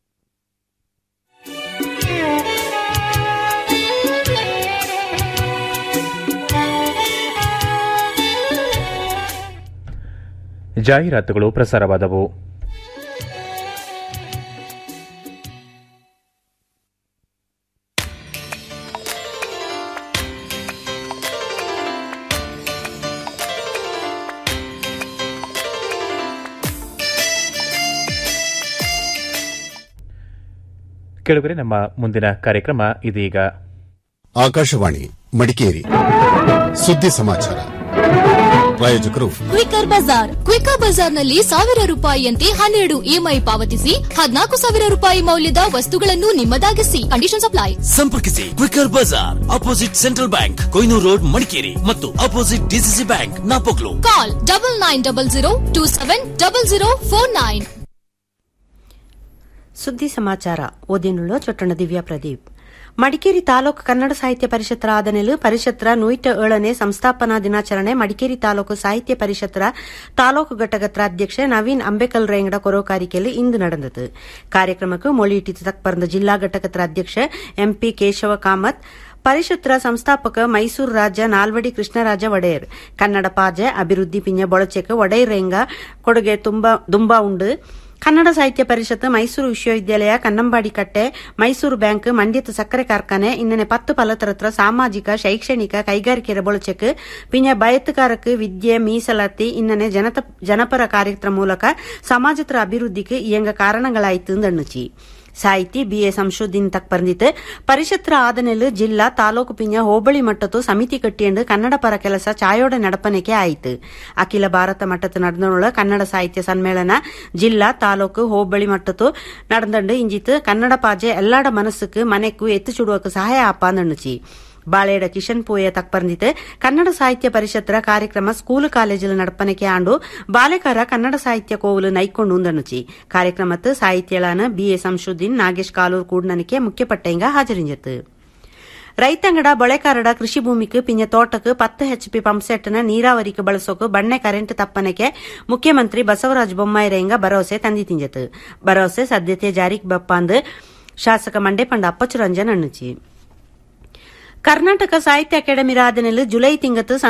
ಜಾಹೀರಾತುಗಳು ಪ್ರಸಾರವಾದವು ಕೆಳಗರೆ ನಮ್ಮ ಮುಂದಿನ ಕಾರ್ಯಕ್ರಮ ಇದೀಗ ಆಕಾಶವಾಣಿ ಮಡಿಕೇರಿ ಸುದ್ದಿ ಸಮಾಚಾರ ಪ್ರಾಯೋಜಕರು ಕ್ವಿಕರ್ ಬಜಾರ್ ಕ್ವಿಕರ್ ಬಜಾರ್ನಲ್ಲಿ ಸಾವಿರ ರೂಪಾಯಿಯಂತೆ ಹನ್ನೆರಡು ಇಎಂಐ ಪಾವತಿಸಿ ಹದಿನಾಲ್ಕು ಸಾವಿರ ರೂಪಾಯಿ ಮೌಲ್ಯದ ವಸ್ತುಗಳನ್ನು ನಿಮ್ಮದಾಗಿಸಿ ಕಂಡೀಷನ್ ಅಪ್ಲೈ ಸಂಪರ್ಕಿಸಿ ಕ್ವಿಕರ್ ಬಜಾರ್ opposite central bank Koynur road Madikeri ಮತ್ತು opposite DCC bank Napoklu call double nine double zero two seven double zero four nine ಸುದ್ದಿ ಸಮಾಚಾರ ಓದಿನುಳ್ಳು ಚೊಟ್ಟಣ ದಿವ್ಯಾ ಪ್ರದೀಪ್ ಮಡಿಕೇರಿ ತಾಲೂಕು ಕನ್ನಡ ಸಾಹಿತ್ಯ ಪರಿಷತ್ತರ ಆದನೆಲು ಪರಿಷತ್ತರ ನೂಯಿಟ ಏಳನೇ ಸಂಸ್ಥಾಪನಾ ದಿನಾಚರಣೆ ಮಡಿಕೇರಿ ತಾಲೂಕು ಸಾಹಿತ್ಯ ಪರಿಷತ್ತರ ತಾಲೂಕು ಘಟಕತ್ರ ಅಧ್ಯಕ್ಷ ನವೀನ್ ಅಂಬೇಕಲ್ ರೇಂಗಡ ಕೊರೋಕಾರಿಕೆಯಲ್ಲಿ ಇಂದು ನಡೆದது ಕಾರ್ಯಕ್ರಮಕ್ಕೆ ಮೊಳಿಯಿಟ್ಟಿತು ತಕ್ಪರ್ದ ಜಿಲ್ಲಾ ಘಟಕತ್ರ ಅಧ್ಯಕ್ಷ ಎಂಪಿ ಕೇಶವ ಕಾಮತ್ ಪರಿಷತ್ತರ ಸಂಸ್ಥಾಪಕ ಮೈಸೂರು ರಾಜ್ಯ ನಾಲ್ವಡಿ ಕೃಷ್ಣರಾಜ ಒಡೆಯರ್ ಕನ್ನಡ ಪಾಜೆ ಅಭಿವೃದ್ಧಿ ಪಿಂಜ ಬೊಳಚೆಕ್ ಒಡೆಯರ್ ರೇಂಗ ಕೊಡುಗೆ ದುಂಬಾ ಉಂಡು ಕನ್ನಡ ಸಾಹಿತ್ಯ ಪರಿಷತ್ ಮೈಸೂರು ವಿಶ್ವವಿದ್ಯಾಲಯ ಕನ್ನಂಬಾಡಿ ಕಟ್ಟೆ ಮೈಸೂರು ಬ್ಯಾಂಕ್ ಮಂಡ್ಯದ ಸಕ್ಕರೆ ಕಾರ್ಖಾನೆ ಇನ್ನನೆ ಪತ್ತು ಪಲತರತ್ರ ಸಾಮಾಜಿಕ ಶೈಕ್ಷಣಿಕ ಕೈಗಾರಿಕೆ ಬೊಳಚೆಕ್ ಪಿಂಜ ಬಯತ್ಕಾರಕ್ ವಿದ್ಯೆ ಮೀಸಲಾತಿ ಇನ್ನನೆ ಜನತ ಜನಪರ ಕಾರ್ಯಕ್ರಮ ಮೂಲಕ ಸಮಾಜತ್ರ ಅಭಿವೃದ್ಧಿಗೆ ಇಯಂಗ ಕಾರಣಗಳಾಯಿತು ಅಂದಣ್ಣುಚಿ ಸಾಹಿತಿ ಬಿಎ ಸಂಶೋಧನೆ ತಕ್ ಬಂದಿತ್ತು ಪರಿಷತ್ತರ ಆದನೆಲು ಜಿಲ್ಲಾ ತಾಲೂಕು ಪಿಂಜ ಹೋಬಳಿ ಮಟ್ಟತ್ತು ಸಮಿತಿ ಕಟ್ಟಿಯಂಡು ಕನ್ನಡ ಪರ ಕೆಲಸ ಚಾಯೋಡ ನಡಪನೆಗೆ ಆಯಿತು ಅಖಿಲ ಭಾರತ ಮಟ್ಟತ್ತು ನಡೆದೊಳ ಕನ್ನಡ ಸಾಹಿತ್ಯ ಸಮ್ಮೇಳನ ಜಿಲ್ಲಾ ತಾಲೂಕು ಹೋಬಳಿ ಮಟ್ಟತ್ತು நடந்தண்டு இஞ்சித்து கன்னட பாஜை எல்லாட மனசுக்கு மனைக்கு எத்து சுடுவக்கு சகாய ஆப்பாந்துச்சு ಬಾಳೇಡ ಕಿಶನ್ ಪೂಯ ತಕ್ಪರ್ಂದಿತು ಕನ್ನಡ ಸಾಹಿತ್ಯ ಪರಿಷತ್ತರ ಕಾರ್ಯಕ್ರಮ ಸ್ಕೂಲ್ ಕಾಲೇಜಿಲು ನಡಪನಕ್ಕೆ ಆಂಡು ಬಾಲೆಕರ ಕನ್ನಡ ಸಾಹಿತ್ಯ ಕೋವುಲು ನೈಕೊಂಡು ಉಂದನುಚಿ ಕಾರ್ಯಕ್ರಮತ್ತು ಸಾಹಿತ್ಯಳಾನ ಬಿಎ ಸಂಶುದ್ದೀನ್ ನಾಗೇಶ್ ಕಾಲೂರ್ ಕೂಡ್ನನಿಕೆ ಮುಖ್ಯಪಟ್ಟೆಂಗ ಹಾಜರಿಂಜತ್ತು ರೈತಂಗಡ ಬೊಳೆಕಾರಡ ಕೃಷಿ ಭೂಮಿக்கு ಪಿಂಜ ತೋಟಕ್ಕೆ ಪತ್ತು ಹೆಚ್ಪಿ ಪಂಪ್ಸೆಟ್ನ ನೀರಾವರಿಗೆ ಬಳಸೋಕು ಬಣ್ಣೆ ಕರೆಂಟ್ ತಪ್ಪನಕ್ಕೆ ಮುಖ್ಯಮಂತ್ರಿ ಬಸವರಾಜ ಬೊಮ್ಮಾಯಿರೆಂಗ ಭರವಸೆ ತಂದಿತಿಂಜತು ಭರವಸೆ ಸದ್ಯತೆ ಜಾರಿಗೆ ಬಪ್ಪಾಂದು ಶಾಸಕ ಮಂಡೆಪಂಡ ಅಪ್ಪಚುರಂಜನ್ ಅಣ್ಣುಚಿ ಕರ್ನಾಟಕ ಸಾಹಿತ್ಯ ಅಕಾಡೆಮಿ ರಾಧನೆಲು ಜುಲೈ ತಿಂಗತ್ತು